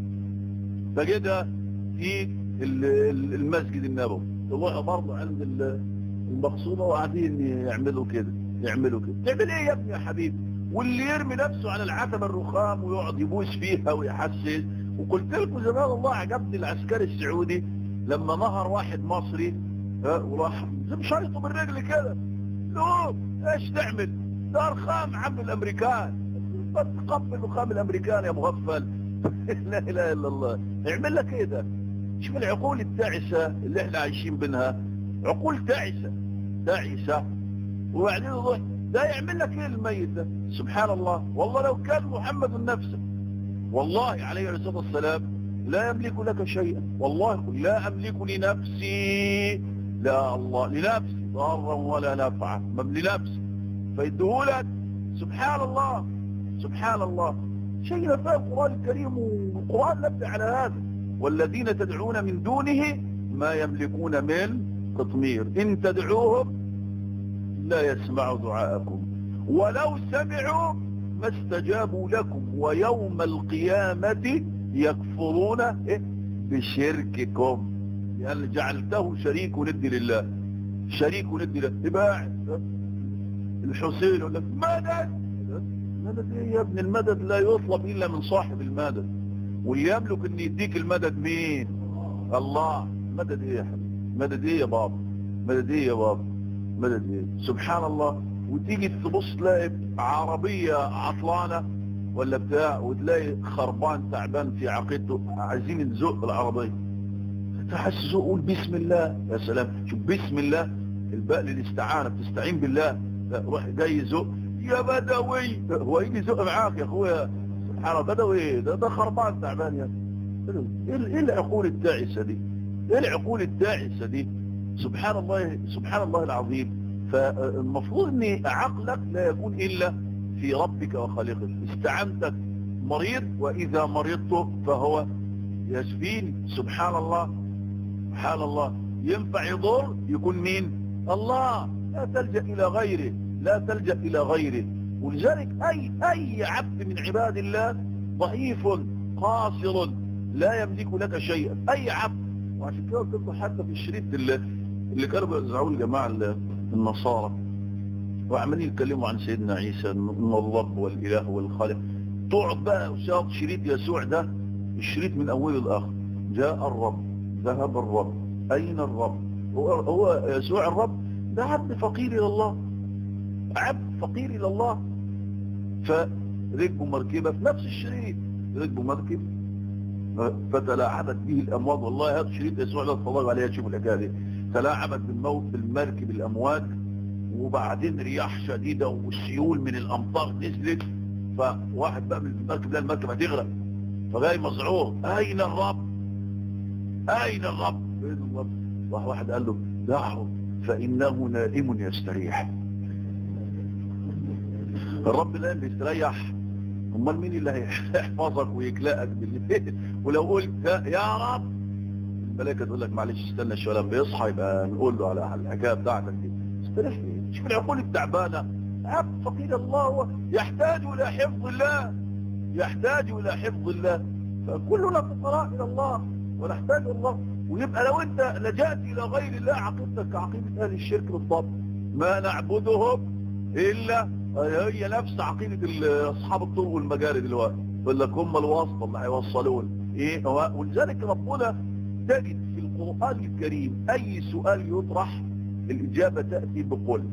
فكده في ال- ال- المسجد النبوي تروح برضه عند ال- المقصوده وقاعدين يعملوا كده يعملوا كده تعمل ايه يا ابني يا حبيبي واللي يرمي نفسه على العتبه الرخام ويقعد يبوس فيها ويحسس وقلت لكم زمان الله عجبني العسكري السعودي لما نهر واحد مصري ها، وراح مشيطه بالرجل كده قوم ايش تعمل ده رخام عم الامريكان ما تقبل رخام الامريكان يا مغفل لا اله الا الله اعمل لك ايه ده شوف العقول التعسة اللي احنا عايشين بينها عقول تعسة تعسة وبعدين يروح ده يعمل لك ايه الميت ده سبحان الله والله لو كان محمد نفسه والله عليه الصلاة والسلام لا يملك لك شيئا والله لا أملك لنفسي لا الله لنفسي ضارا ولا نفعا من لنفسي فيديهولك سبحان الله سبحان الله شيء فيه القرآن الكريم والقرآن نبدأ على هذا والذين تدعون من دونه ما يملكون من قطمير إن تدعوهم لا يسمعوا دعاءكم ولو سمعوا ما استجابوا لكم ويوم القيامة يكفرون إيه؟ بشرككم يعني جعلته شريك ند لله شريك ند لله يبقى قاعد الحسين يقول لك مدد مدد ايه يا ابن المدد لا يطلب الا من صاحب المدد واللي يملك ان يديك المدد مين الله مدد ايه يا حبيبي مدد ايه يا بابا مدد ايه يا بابا مدد ايه سبحان الله وتيجي تبص تلاقي عربية عطلانة ولا بتاع وتلاقي خربان تعبان في عقيدته عايزين نزق العربية تحس قول بسم الله يا سلام شوف بسم الله الباء للاستعانة بتستعين بالله لا، روح جاي يزق يا بدوي هو يجي يزق معاك يا اخويا سبحان الله بدوي ده, ده خربان تعبان يا بدوي. ايه ال- ايه العقول التاعسة دي ايه العقول التاعسة دي سبحان الله سبحان الله العظيم فالمفروض ان عقلك لا يكون الا في ربك وخالقك استعنتك مريض واذا مرضت فهو يشفيني سبحان الله سبحان الله ينفع يضر يكون مين الله لا تلجأ الى غيره لا تلجأ الى غيره ولذلك اي اي عبد من عباد الله ضعيف قاصر لا يملك لك شيئا اي عبد وعشان كده قلت لكم حتى في الشريط اللي, اللي كانوا بيوزعوه الجماعه ال- النصارى وعمالين يتكلموا عن سيدنا عيسى ان الله هو الاله والخالق تقعد بقى وشاط شريط يسوع ده الشريط من اوله لاخره جاء الرب ذهب الرب أين الرب هو, هو يسوع الرب ده عبد فقير إلى الله عبد فقير إلى الله فركبوا مركبة في نفس الشريط ركبوا مركب فتلاعبت به الأمواج والله هذا شريط يسوع لا تفضلوا عليها تشوفوا الحكايه دي تلاعبت بالموت بالمركب الأمواج وبعدين رياح شديدة والسيول من الأمطار نزلت فواحد بقى من المركب ده المركب هتغرق فجاي مزعور أين الرب أين الرب فين الرب راح واحد قال له دعه فإنه نائم يستريح الرب لا اللي يستريح امال مين اللي هيحفظك ويكلأك بالليل ولو قلت يا رب الملائكه تقول لك معلش استنى شويه لما يصحى يبقى نقول له على الحكايه بتاعتك دي استريح ليه شوف العقول التعبانه عبد فقير الله يحتاج الى حفظ الله يحتاج الى حفظ الله فكلنا فقراء الى الله ونحتاج الله ويبقى لو انت لجأت الى غير الله عقيدتك كعقيدة اهل الشرك بالضبط ما نعبدهم الا هي نفس عقيدة اصحاب الطرق والمجاري دلوقتي يقول لك هم الواسطة اللي هيوصلون ايه ولذلك ربنا تجد في القرآن الكريم اي سؤال يطرح الاجابة تأتي بقل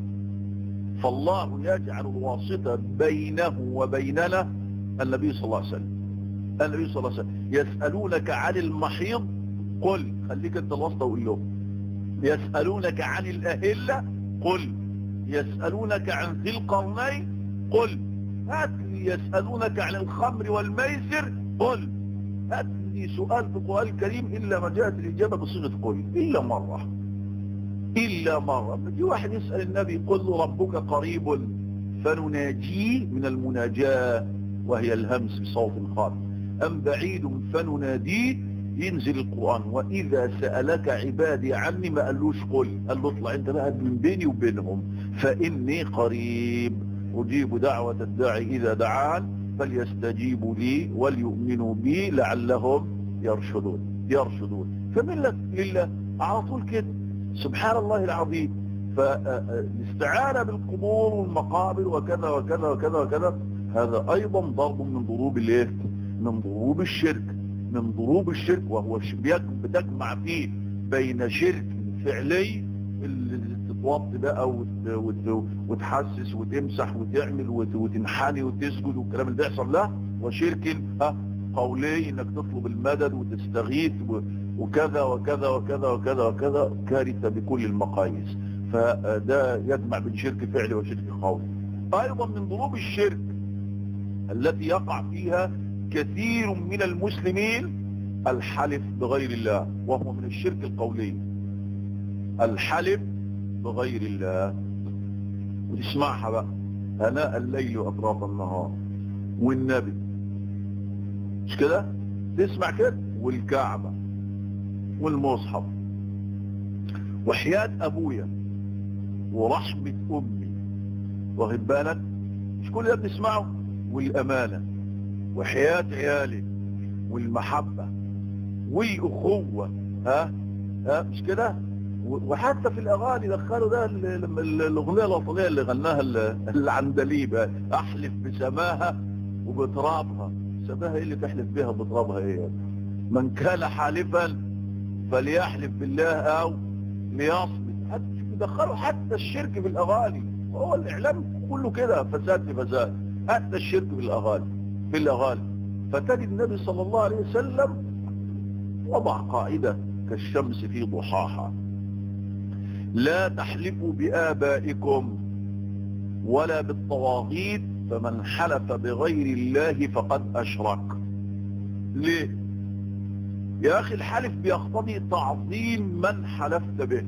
فالله يجعل الواسطة بينه وبيننا النبي صلى الله عليه وسلم النبي صلى الله عليه وسلم يسألونك عن المحيض قل خليك انت الواسطة وقول لهم يسألونك عن الأهلة قل يسألونك عن ذي القرنين قل هات لي يسألونك عن الخمر والميسر قل هات لي سؤال في القرآن الكريم إلا ما جاءت الإجابة بصيغة قل إلا مرة إلا مرة في واحد يسأل النبي قل له ربك قريب فنناجيه من المناجاة وهي الهمس بصوت خاف أم بعيد فنناديه ينزل القرآن وإذا سألك عبادي عني ما قالوش قل قال له اطلع انت بقى من بيني وبينهم فإني قريب أجيب دعوة الداعي إذا دعان فليستجيبوا لي وليؤمنوا بي لعلهم يرشدون يرشدون فمن لك لله على طول كده سبحان الله العظيم فالاستعانة بالقبور والمقابر وكذا وكذا وكذا وكذا هذا أيضا ضرب من ضروب الايه من ضروب الشرك من ضروب الشرك وهو بتجمع فيه بين شرك فعلي اللي تتوطي بقى وتحسس وتمسح وتعمل وتنحني وتسجد والكلام اللي بيحصل له وشرك قولي انك تطلب المدد وتستغيث وكذا وكذا وكذا وكذا وكذا كارثة بكل المقاييس فده يجمع بين شرك فعلي وشرك قولي ايضا من ضروب الشرك التي يقع فيها كثير من المسلمين الحلف بغير الله وهو من الشرك القولي الحلف بغير الله وتسمعها بقى هناء الليل أطراف النهار والنبي مش كده تسمع كده والكعبة والمصحف وحياة أبويا ورحمة أمي واخد بالك مش كل ده بنسمعه والأمانة وحياة عيالي والمحبة والأخوة ها ها مش كده وحتى في الأغاني دخلوا ده الأغنية الوطنية اللي غناها العندليب أحلف بسماها وبترابها سماها إيه اللي تحلف بها بترابها إيه من كان حالفا فليحلف بالله أو ليصمت حتى دخلوا حتى الشرك بالأغاني هو الإعلام كله كده فساد في فساد حتى الشرك بالأغاني في الأغاني فتجد النبي صلى الله عليه وسلم وضع قاعدة كالشمس في ضحاها لا تحلفوا بآبائكم ولا بالطواغيت فمن حلف بغير الله فقد أشرك ليه يا أخي الحلف بيقتضي تعظيم من حلفت به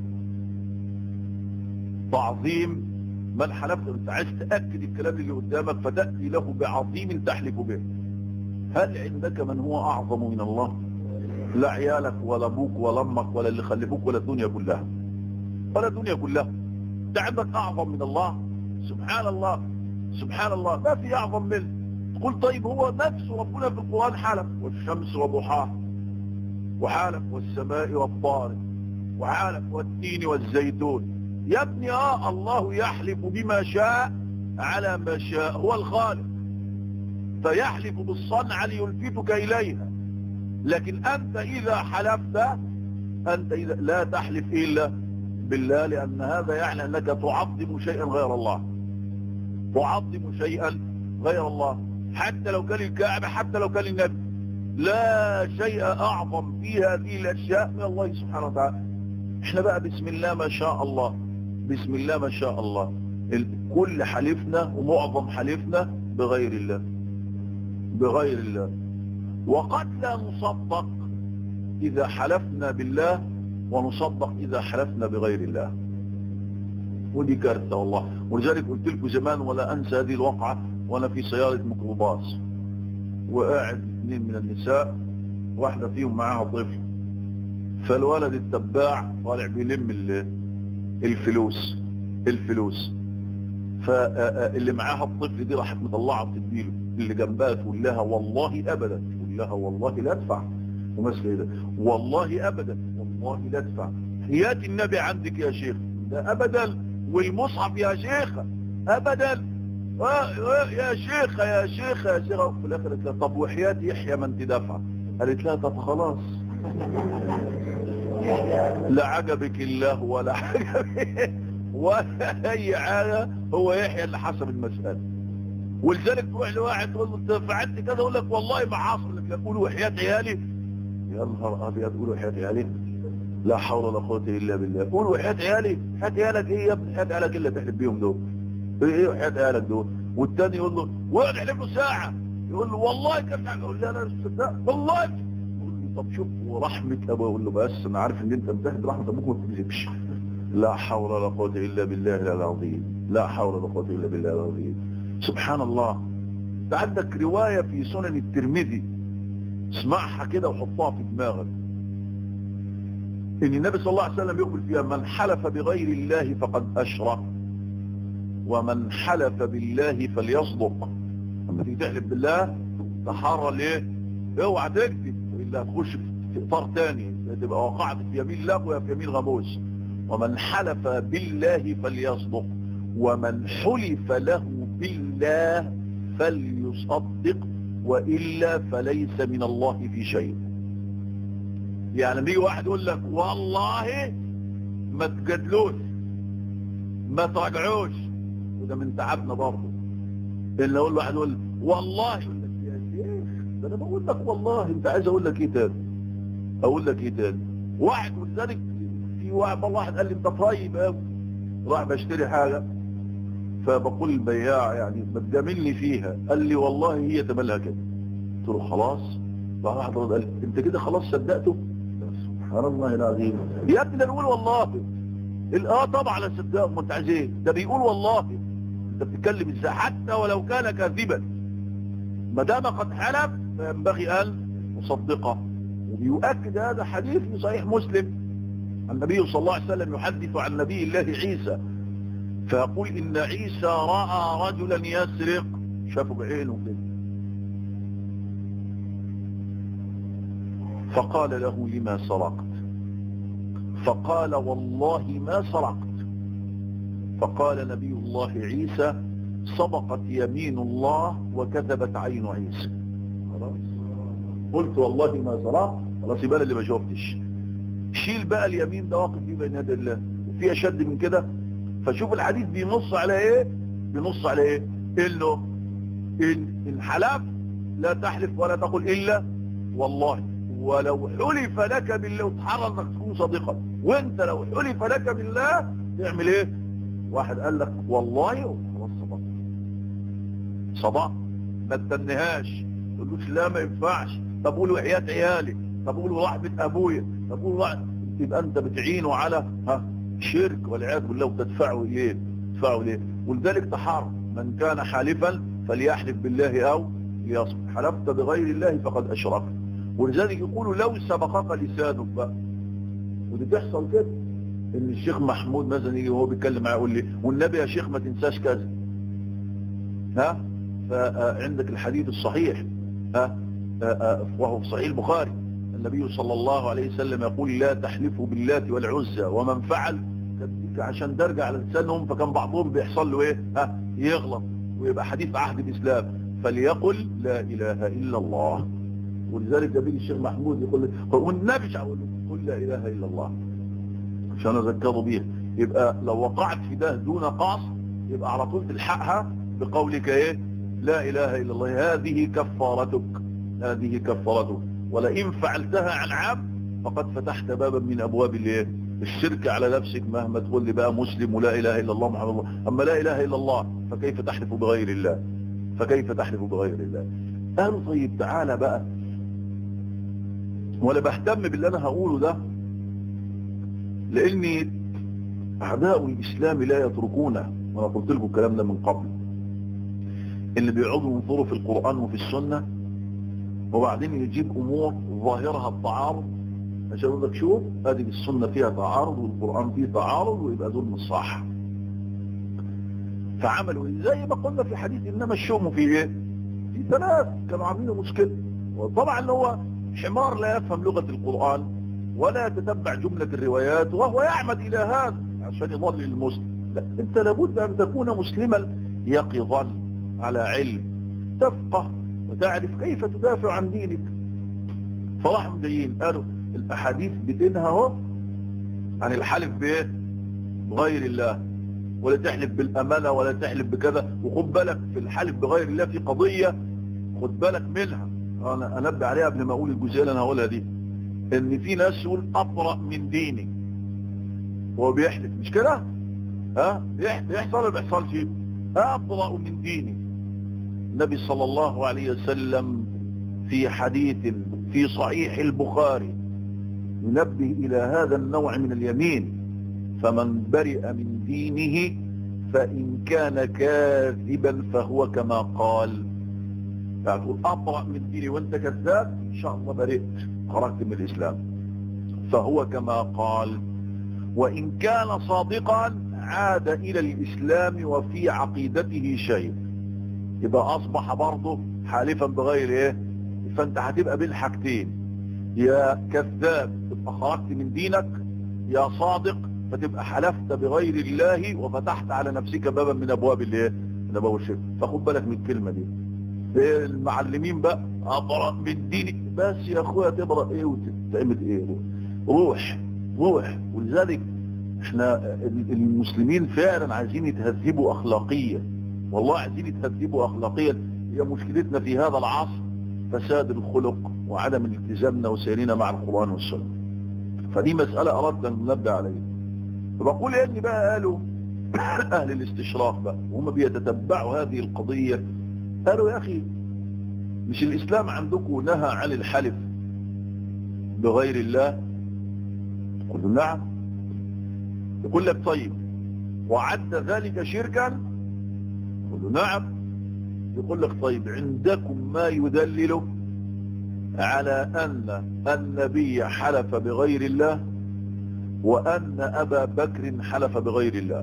تعظيم من حلفت انت عايز تأكد الكلام اللي قدامك فتأتي له بعظيم تحلف به هل عندك من هو أعظم من الله لا عيالك ولا ابوك ولا امك ولا اللي خلفوك ولا الدنيا كلها ولا الدنيا كلها انت عندك أعظم من الله سبحان الله سبحان الله ما في أعظم منه تقول طيب هو نفسه ربنا في القرآن حلف والشمس وضحاها وحالف والسماء والطارق وحالف والتين والزيتون يا ابني اه الله يحلف بما شاء على ما شاء هو الخالق فيحلف بالصنعة ليلفتك إليها لكن انت اذا حلفت انت إذا لا تحلف الا بالله لان هذا يعني انك تعظم شيئا غير الله تعظم شيئا غير الله حتى لو كان الكعبة حتى لو كان النبي لا شيء اعظم في هذه الاشياء من الله سبحانه وتعالى احنا بقى بسم الله ما شاء الله بسم الله ما شاء الله كل حلفنا ومعظم حلفنا بغير الله بغير الله وقد لا نصدق إذا حلفنا بالله ونصدق إذا حلفنا بغير الله ودي كارثة والله ولذلك قلت لكم زمان ولا أنسى هذه الواقعة وأنا في سيارة ميكروباص وقاعد اثنين من النساء واحدة فيهم معاها طفل فالولد التباع طالع بيلم الفلوس الفلوس فاللي معاها الطفل دي راحت مطلعه بتديله اللي جنبها تقول لها والله ابدا تقول لها والله لا ادفع ومثل ده والله ابدا والله لا ادفع حيات النبي عندك يا شيخ ده ابدا والمصحف يا شيخ ابدا آه آه يا شيخ يا شيخ يا شيخ في الاخر قالت لها طب وحياة يحيى ما انت دافعه قالت لها طب خلاص لا عجبك الله ولا عجبك ولا اي حاجه هو يحيى اللي حسب المساله ولذلك تروح لواحد تقول له انت فعلت كذا يقول لك والله ما حصل لك يقول وحياه عيالي يا نهار ابيض قول وحياه عيالي لا حول ولا قوه الا بالله قول وحياه عيالي حياه عيالك ايه يا ابني حياه عيالك اللي تحلف بيهم دول ايه وحياه عيالك دول والتاني يقول له وقعد يحلف له ساعه يقول له والله كان يقول له انا مش مصدق والله طب شوف ورحمه ابوه يقول له بس انا عارف ان انت انتهت رحمه ابوك ما تكذبش لا حول ولا قوة إلا بالله العظيم لا حول ولا قوة إلا بالله العظيم سبحان الله انت عندك رواية في سنن الترمذي اسمعها كده وحطها في دماغك ان النبي صلى الله عليه وسلم يقول فيها من حلف بغير الله فقد أشرك ومن حلف بالله فليصدق لما تيجي تحلف بالله تحرى ليه اوعى تكذب والا تخش في اطار تاني تبقى وقعت في يمين لغو في يمين غموس ومن حلف بالله فليصدق ومن حلف له بالله فليصدق وإلا فليس من الله في شيء يعني بيجي واحد يقول لك والله ما تجادلوش ما تراجعوش وده من تعبنا برضه اللي اقول واحد يقول والله يقول لك يا شيخ ده انا بقول لك والله انت عايز اقول لك ايه تاني اقول لك ايه تاني واحد ولذلك في واحد واحد قال لي انت طيب قوي راح بشتري حاجه فبقول البياع يعني ما تجاملني فيها قال لي والله هي تملها كده قلت له خلاص راح واحد قال لي انت كده خلاص صدقته سبحان الله العظيم يا ابني ده بيقول والله اه طبعا انا صدقه ما انت عايز ايه ده بيقول والله انت بتتكلم ازاي حتى ولو كان كاذبا ما دام قد حلف فينبغي ان نصدقه وبيؤكد هذا حديث في صحيح مسلم النبي صلى الله عليه وسلم يحدث عن نبي الله عيسى فيقول إن عيسى رأى رجلا يسرق شافه بعينه كده فقال له لما سرقت فقال والله ما سرقت فقال نبي الله عيسى صدقت يمين الله وكذبت عين عيسى خلاص قلت والله ما سرقت خلاص يبقى اللي ما شفتش شيل بقى اليمين ده واقف فيه بين يدي الله وفي اشد من كده فشوف الحديث بينص على ايه بينص على ايه انه ان ان حلف لا تحلف ولا تقل الا والله ولو حلف لك بالله وتحرى انك تكون صديقا وانت لو حلف لك بالله تعمل ايه واحد قال لك والله خلاص صدق صدق ما تتنهاش تقولوش لا ما ينفعش طب قولوا حياة عيالي طب قولوا رحمة ابويا طب قولوا رحمة يبقى انت بتعينه على ها شرك والعياذ بالله وتدفعه اليه تدفعه اليه ولذلك تحار من كان حالفا فليحلف بالله او ليصبر حلفت بغير الله فقد اشركت ولذلك يقولوا لو سبقك لسانك بقى ودي تحصل كده ان الشيخ محمود مثلا يجي وهو بيتكلم معاه يقول لي والنبي يا شيخ ما تنساش كذا ها فعندك الحديث الصحيح ها وهو في صحيح البخاري النبي صلى الله عليه وسلم يقول لا تحلفوا باللات والعزى ومن فعل عشان درجة على لسانهم فكان بعضهم بيحصل له ايه ها يغلط ويبقى حديث عهد الاسلام فليقل لا اله الا الله ولذلك بيجي الشيخ محمود يقول والنبي مش هقول قل لا اله الا الله عشان اذكره بيها يبقى لو وقعت في ده دون قاص يبقى على طول تلحقها بقولك ايه لا اله الا الله هذه كفارتك هذه كفارتك ولئن فعلتها عن عام فقد فتحت بابا من ابواب الايه الشرك على نفسك مهما تقول لي بقى مسلم ولا اله الا الله محمد الله اما لا اله الا الله فكيف تحلف بغير الله فكيف تحلف بغير الله قالوا طيب تعالى بقى ولا بهتم باللي انا هقوله ده لاني اعداء الاسلام لا يتركونه وانا قلت لكم الكلام ده من قبل اللي بيقعدوا ينظروا في القرآن وفي السنة وبعدين يجيب امور ظاهرها التعارض عشان يقول لك شوف هذه السنة فيها تعارض والقرآن فيه تعارض ويبقى دول مش صح فعملوا زي ما قلنا في حديث انما الشؤم في ايه في ثلاث كانوا عاملين مشكلة وطبعا هو حمار لا يفهم لغة القرآن ولا يتتبع جملة الروايات وهو يعمد الى هذا عشان يضل المسلم لا انت لابد ان تكون مسلما يقظا على علم تفقه وتعرف كيف تدافع عن دينك فراحوا جايين قالوا الاحاديث بتنهى اهو عن الحلف بايه بغير الله ولا تحلف بالامانه ولا تحلف بكذا وخد بالك في الحلف بغير الله في قضيه خد بالك منها انا انبه عليها قبل ما اقول الجزئيه اللي انا هقولها دي ان في ناس يقول اطرأ من ديني هو بيحلف مش كده ها يحصل ولا ما بيحصلش اطرأ من ديني النبي صلى الله عليه وسلم في حديث في صحيح البخاري ينبه إلى هذا النوع من اليمين فمن برئ من دينه فإن كان كاذبا فهو كما قال تقول أطرأ من ديني وانت كذاب إن شاء الله برئت خرجت من الإسلام فهو كما قال وإن كان صادقا عاد إلى الإسلام وفي عقيدته شيء يبقى أصبح برضه حالفا بغير إيه فأنت هتبقى بين حاجتين يا كذاب تبقى خرجت من دينك يا صادق فتبقى حلفت بغير الله وفتحت على نفسك بابا من أبواب الإيه من أبواب الشرك فخد بالك من الكلمة دي المعلمين بقى أبرأ من دينك بس يا أخويا تبرأ إيه وتتعمل إيه روح روح ولذلك احنا المسلمين فعلا عايزين يتهذبوا اخلاقيا والله عايزين يتهذبوا اخلاقيا هي مشكلتنا في هذا العصر فساد الخلق وعدم التزامنا وسيرنا مع القرآن والسنة فدي مسألة أردت أن ننبه عليها فبقول إني بقى قالوا أهل الاستشراق بقى وهم بيتتبعوا هذه القضية قالوا يا أخي مش الإسلام عندكم نهى عن الحلف بغير الله قلت نعم يقول لك طيب وعد ذلك شركا قلت نعم يقول لك طيب عندكم ما يدلل على أن النبي حلف بغير الله وأن أبا بكر حلف بغير الله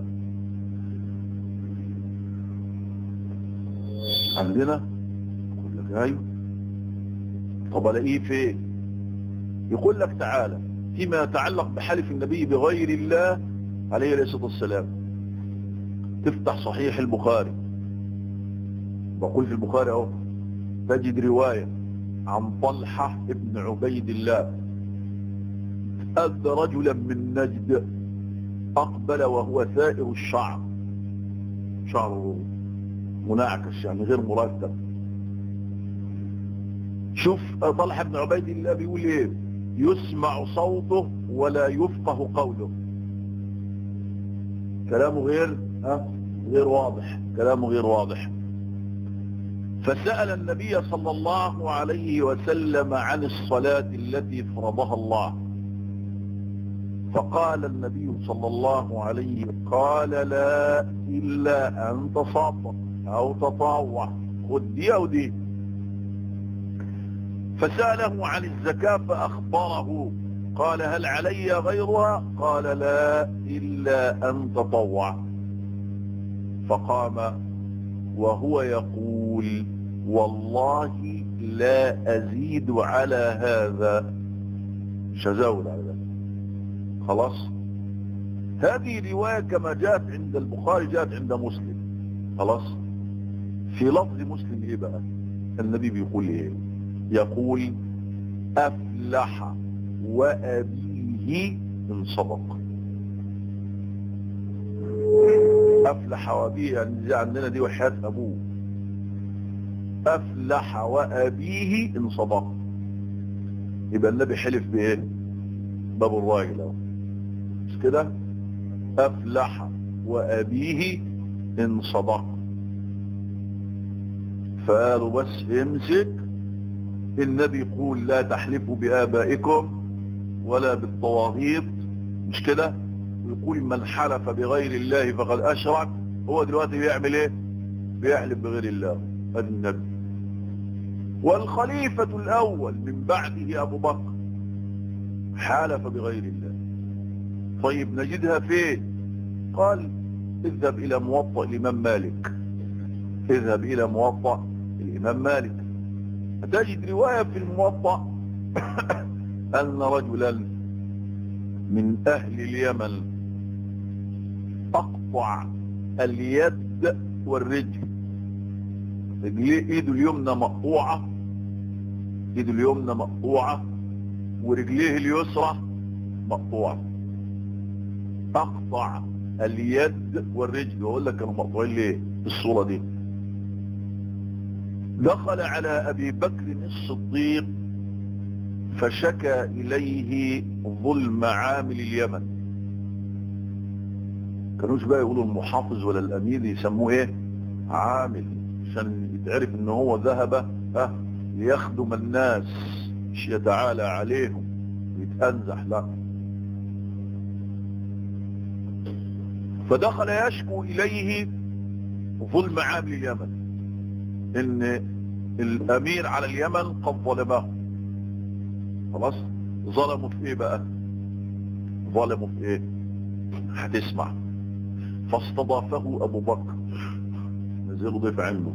عندنا يقول لك ايوه طب الاقيه فين يقول لك تعالى فيما يتعلق بحلف النبي بغير الله عليه الصلاة والسلام تفتح صحيح البخاري بقول في البخاري اهو تجد رواية عن طلحة ابن عبيد الله أن رجلا من نجد أقبل وهو ثائر الشعر شعره منعكس يعني غير مرتب شوف طلحة بن عبيد الله بيقول ايه يسمع صوته ولا يفقه قوله كلامه غير ها غير واضح كلامه غير واضح فسأل النبي صلى الله عليه وسلم عن الصلاة التي فرضها الله فقال النبي صلى الله عليه قال لا إلا أن تصدق أو تطوع خد دي أو دي فسأله عن الزكاة فأخبره قال هل علي غيرها قال لا إلا أن تطوع فقام وهو يقول والله لا أزيد على هذا شزاول على ذلك خلاص هذه رواية كما جاءت عند البخاري جاءت عند مسلم خلاص في لفظ مسلم ايه بقى النبي بيقول ايه يقول أفلح وأبيه إن صدق أفلح وأبيه يعني دي عندنا دي وحياة أبوه أفلح وأبيه إن صدق يبقى النبي حلف بإيه باب الراجل أهو مش كده أفلح وأبيه إن صدق فقالوا بس امسك النبي يقول لا تحلفوا بآبائكم ولا بالطواغيت مش كده ويقول من حلف بغير الله فقد أشرك هو دلوقتي بيعمل ايه بيحلف بغير الله هذا النبي والخليفة الأول من بعده أبو بكر حالف بغير الله طيب نجدها فين قال اذهب إلى موطأ الإمام مالك اذهب إلى موطأ الإمام مالك تجد رواية في الموطأ أن رجلا من أهل اليمن أقطع اليد والرجل ايده اليمنى مقطوعة ايده اليمنى مقطوعة ورجليه اليسرى مقطوعة اقطع اليد والرجل واقول لك كانوا مقطوعين ليه في الصورة دي دخل على ابي بكر الصديق فشكى اليه ظلم عامل اليمن كانوش بقى يقولوا المحافظ ولا الامير يسموه ايه عامل عشان يتعرف ان هو ذهب ها ليخدم الناس مش يتعالى عليهم ويتأنزح لا فدخل يشكو اليه ظلم عامل اليمن ان الامير على اليمن قد ظلمه خلاص ظلموا في ايه بقى ظلموا في ايه هتسمع فاستضافه ابو بكر نزل ضيف عنه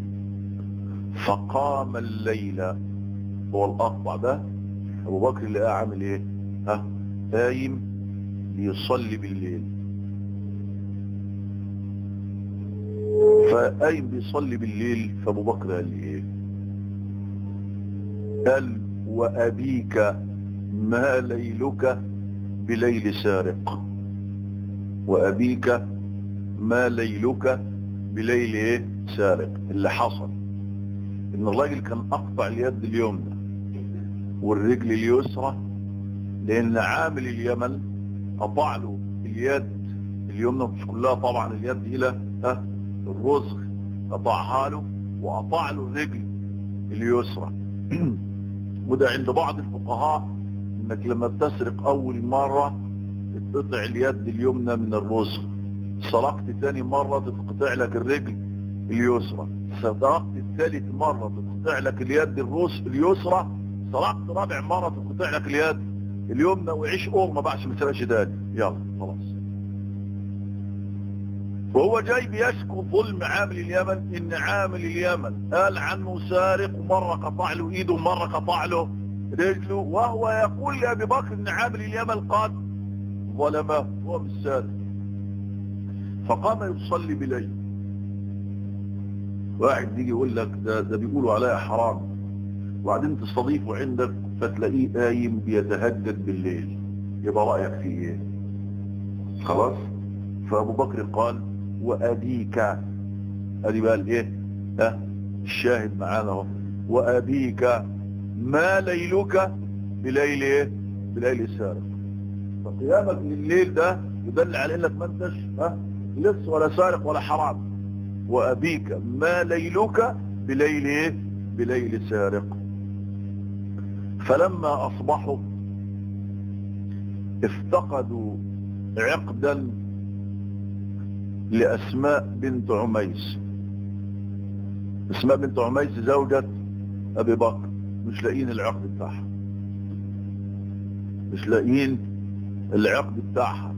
فقام الليل هو الاقطع ده ابو بكر اللي قاعد عامل ايه ها قايم بيصلي بالليل فقايم بيصلي بالليل فابو بكر قال لي ايه قال وابيك ما ليلك بليل سارق وابيك ما ليلك بليل ايه سارق اللي حصل ان الراجل كان اقطع اليد اليمنى والرجل اليسرى لان عامل اليمن قطع له اليد اليمنى مش كلها طبعا اليد الى ها الرزق قطعها له وقطع له الرجل اليسرى وده عند بعض الفقهاء انك لما بتسرق اول مرة تقطع اليد اليمنى من الرزق سرقت ثاني مرة تتقطع لك الرجل اليسرى سرقت الثالث مرة تتقطع لك اليد الروس اليسرى سرقت رابع مرة تتقطع لك اليد اليمنى وعيش قرمة بعش ما تسرقش تاني يلا خلاص وهو جاي بيشكو ظلم عامل اليمن ان عامل اليمن قال عنه سارق ومرة قطع له ايده ومرة قطع له رجله وهو يقول لأبي بكر ان عامل اليمن قد ظلمه هو بالسارق فقام يصلي بليل واحد يجي يقول لك ده, ده بيقولوا عليها حرام وبعدين تستضيفه عندك فتلاقيه قايم بيتهجد بالليل يبقى رأيك فيه ايه خلاص فابو بكر قال وابيك ادي بقى الايه ها الشاهد معانا اهو وابيك ما ليلك بليل ايه بليل سارق فقيامك لليل ده يدل على انك ما انتش ها لص ولا سارق ولا حرام وابيك ما ليلك بليل ايه بليل سارق فلما اصبحوا افتقدوا عقدا لأسماء بنت عميس أسماء بنت عميس زوجة أبي بكر مش لاقيين العقد بتاعها مش لاقيين العقد بتاعها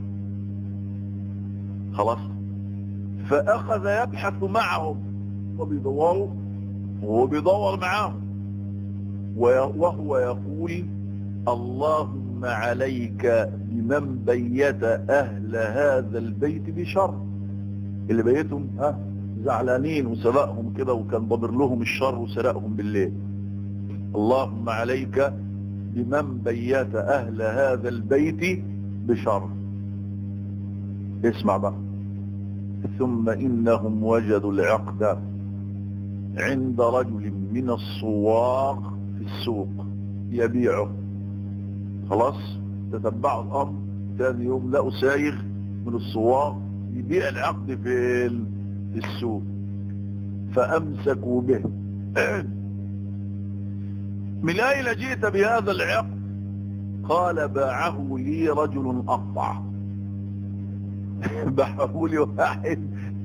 خلاص فأخذ يبحث معهم وبيدوروا وهو بيدور معاهم وهو يقول اللهم عليك بمن بيت أهل هذا البيت بشر اللي بيتهم ها زعلانين وسرقهم كده وكان ضبر لهم الشر وسرقهم بالليل اللهم عليك بمن بيت أهل هذا البيت بشر اسمع بقى ثم إنهم وجدوا العقد عند رجل من الصواغ في السوق يبيعه خلاص تتبعوا الأمر ثاني يوم لقوا سايغ من الصواغ يبيع العقد في في السوق فأمسكوا به من أين جئت بهذا العقد قال باعه لي رجل أقطع باعه لي واحد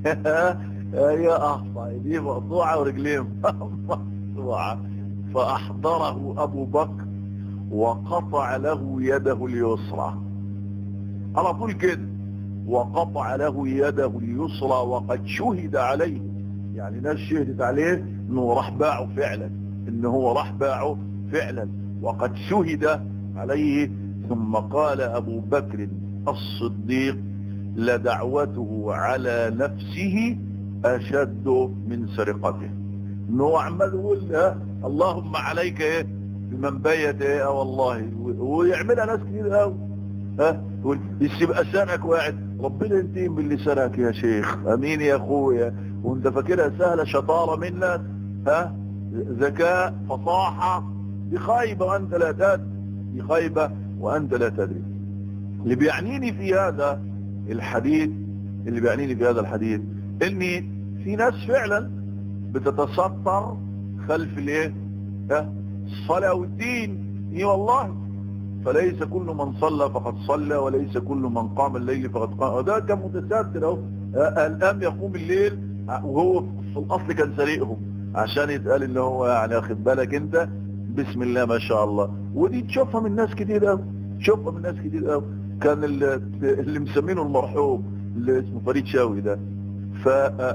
يا أقطع دي مقطوعة ورجلين مقطوعة فأحضره أبو بكر وقطع له يده اليسرى على طول كده وقطع له يده اليسرى وقد شهد عليه يعني ناس شهدت عليه انه راح باعه فعلا انه هو راح باعه فعلا وقد شهد عليه ثم قال ابو بكر الصديق لدعوته على نفسه اشد من سرقته انه عمال يقول اللهم عليك ايه بمن بيت ايه اه والله ويعملها ناس كتير قوي ها يبقى سنك واحد ربنا ينتقم باللي سنك يا شيخ امين يا اخويا وانت فاكرها سهله شطاره منك ها ذكاء فصاحه دي خايبه وانت لا تدري دي خايبه وانت لا تدري اللي بيعنيني في هذا الحديث اللي بيعنيني في هذا الحديث اني في ناس فعلا بتتستر خلف الايه ها الصلاه والدين اي والله فليس كل من صلى فقد صلى وليس كل من قام الليل فقد قام وده كان متستر اهو الان يقوم الليل وهو في الاصل كان سريقهم عشان يتقال ان هو يعني واخد بالك انت بسم الله ما شاء الله ودي تشوفها من ناس كتير قوي تشوفها من ناس كتير قوي كان اللي, اللي مسمينه المرحوم اللي اسمه فريد شاوي ده ف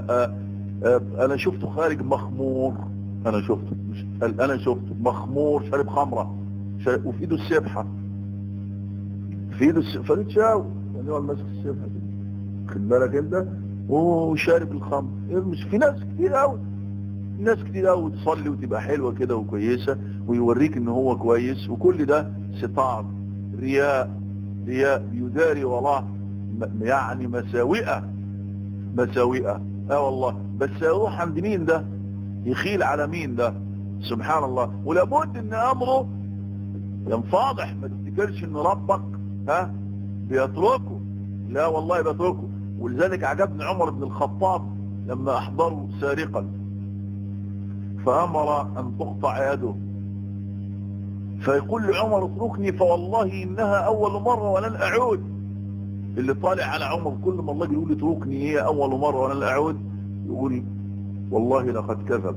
انا شفته خارج مخمور انا شفته مش انا شفته مخمور شارب خمره شارب وفي ايده السبحه في ايده الس... فريد شاوي يعني هو ماسك السبحه كده خد بالك انت وشارب الخمر مش في ناس كتير قوي ناس كتير قوي تصلي وتبقى حلوه كده وكويسه ويوريك ان هو كويس وكل ده ستار رياء رياء يداري وراه يعني مساوئه مساوئه اه والله بس يروح عند مين ده يخيل على مين ده سبحان الله ولابد ان امره ينفاضح ما تفتكرش ان ربك ها بيتركه لا والله بيتركه ولذلك عجبني عمر بن الخطاب لما احضروا سارقا فامر ان تقطع يده فيقول لعمر اتركني فوالله انها اول مرة ولن اعود اللي طالع على عمر كل ما الله يقول اتركني هي اول مرة ولن اعود يقول والله لقد كذب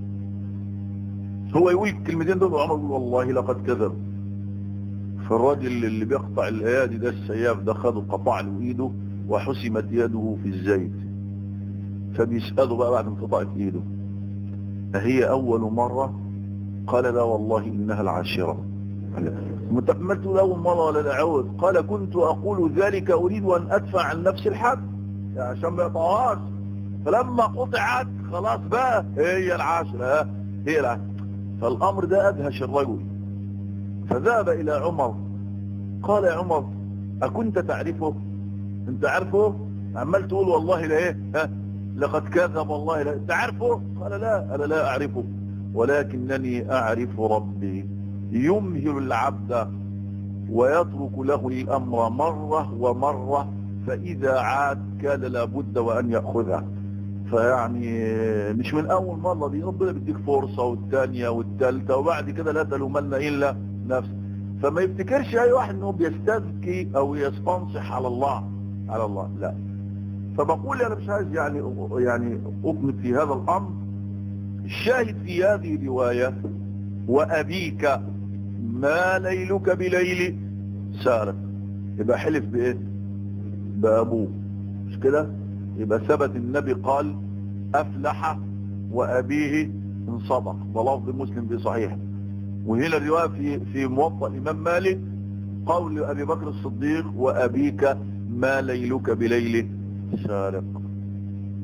هو يقول الكلمتين دول وعمر يقول والله لقد كذب فالراجل اللي بيقطع الايادي ده السياف ده خده قطع له ايده وحسمت يده في الزيت فبيسأله بقى بعد ما قطعت ايده أهي أول مرة قال لا والله إنها العاشرة متحملت أول مرة ولا نعود قال كنت أقول ذلك أريد أن أدفع عن نفس الحد عشان ما يقطعهاش فلما قطعت خلاص بقى هي العاشرة هي العاشرة فالأمر ده أدهش الرجل فذهب إلى عمر قال يا عمر أكنت تعرفه انت عارفه عمال تقول والله لا ايه ها لقد كذب والله لا تعرفه قال لا انا لا اعرفه ولكنني اعرف ربي يمهل العبد ويترك له الامر مرة ومرة فاذا عاد كان لابد وان يأخذه فيعني مش من اول مرة دي ربنا بيديك فرصة والثانية والثالثة وبعد كده لا تلومن الا نفسك فما يفتكرش اي واحد انه بيستذكي او يستنصح على الله على الله لا فبقول انا مش عايز يعني يعني اطمت في هذا الامر الشاهد في هذه الرواية وابيك ما ليلك بليل سارق يبقى حلف بايه بابوه مش كده يبقى ثبت النبي قال افلح وابيه ان صدق ده لفظ مسلم في صحيح وهنا الرواية في في موطأ الامام مالك قول ابي بكر الصديق وابيك ما ليلك بليل سارق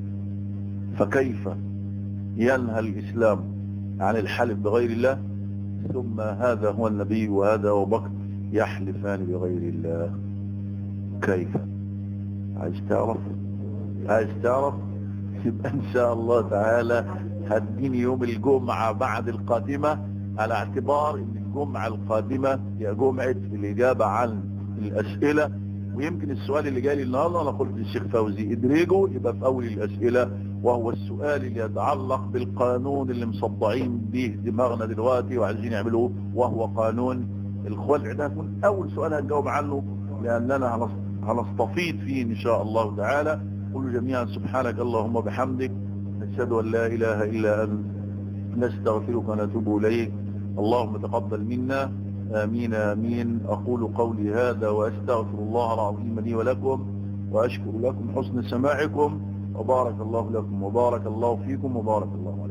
فكيف ينهى الإسلام عن الحلف بغير الله ثم هذا هو النبي وهذا أبو بكر يحلفان بغير الله كيف عايز تعرف عايز تعرف يبقى ان شاء الله تعالى هديني يوم الجمعة بعد القادمة على اعتبار ان الجمعة القادمة هي جمعة الاجابة عن الاسئلة ويمكن السؤال اللي جالي النهاردة انا قلت للشيخ فوزي ادريجه يبقى في اول الاسئلة وهو السؤال اللي يتعلق بالقانون اللي مصدعين به دماغنا دلوقتي وعايزين يعملوه وهو قانون الخلع ده هيكون اول سؤال هنجاوب عنه لاننا هنستفيد فيه ان شاء الله تعالى قل جميعا سبحانك اللهم بحمدك نشهد ان لا اله الا انت نستغفرك ونتوب اليك اللهم تقبل منا امين امين اقول قولي هذا واستغفر الله العظيم لي ولكم واشكر لكم حسن سماعكم وبارك الله لكم وبارك الله فيكم وبارك الله عليكم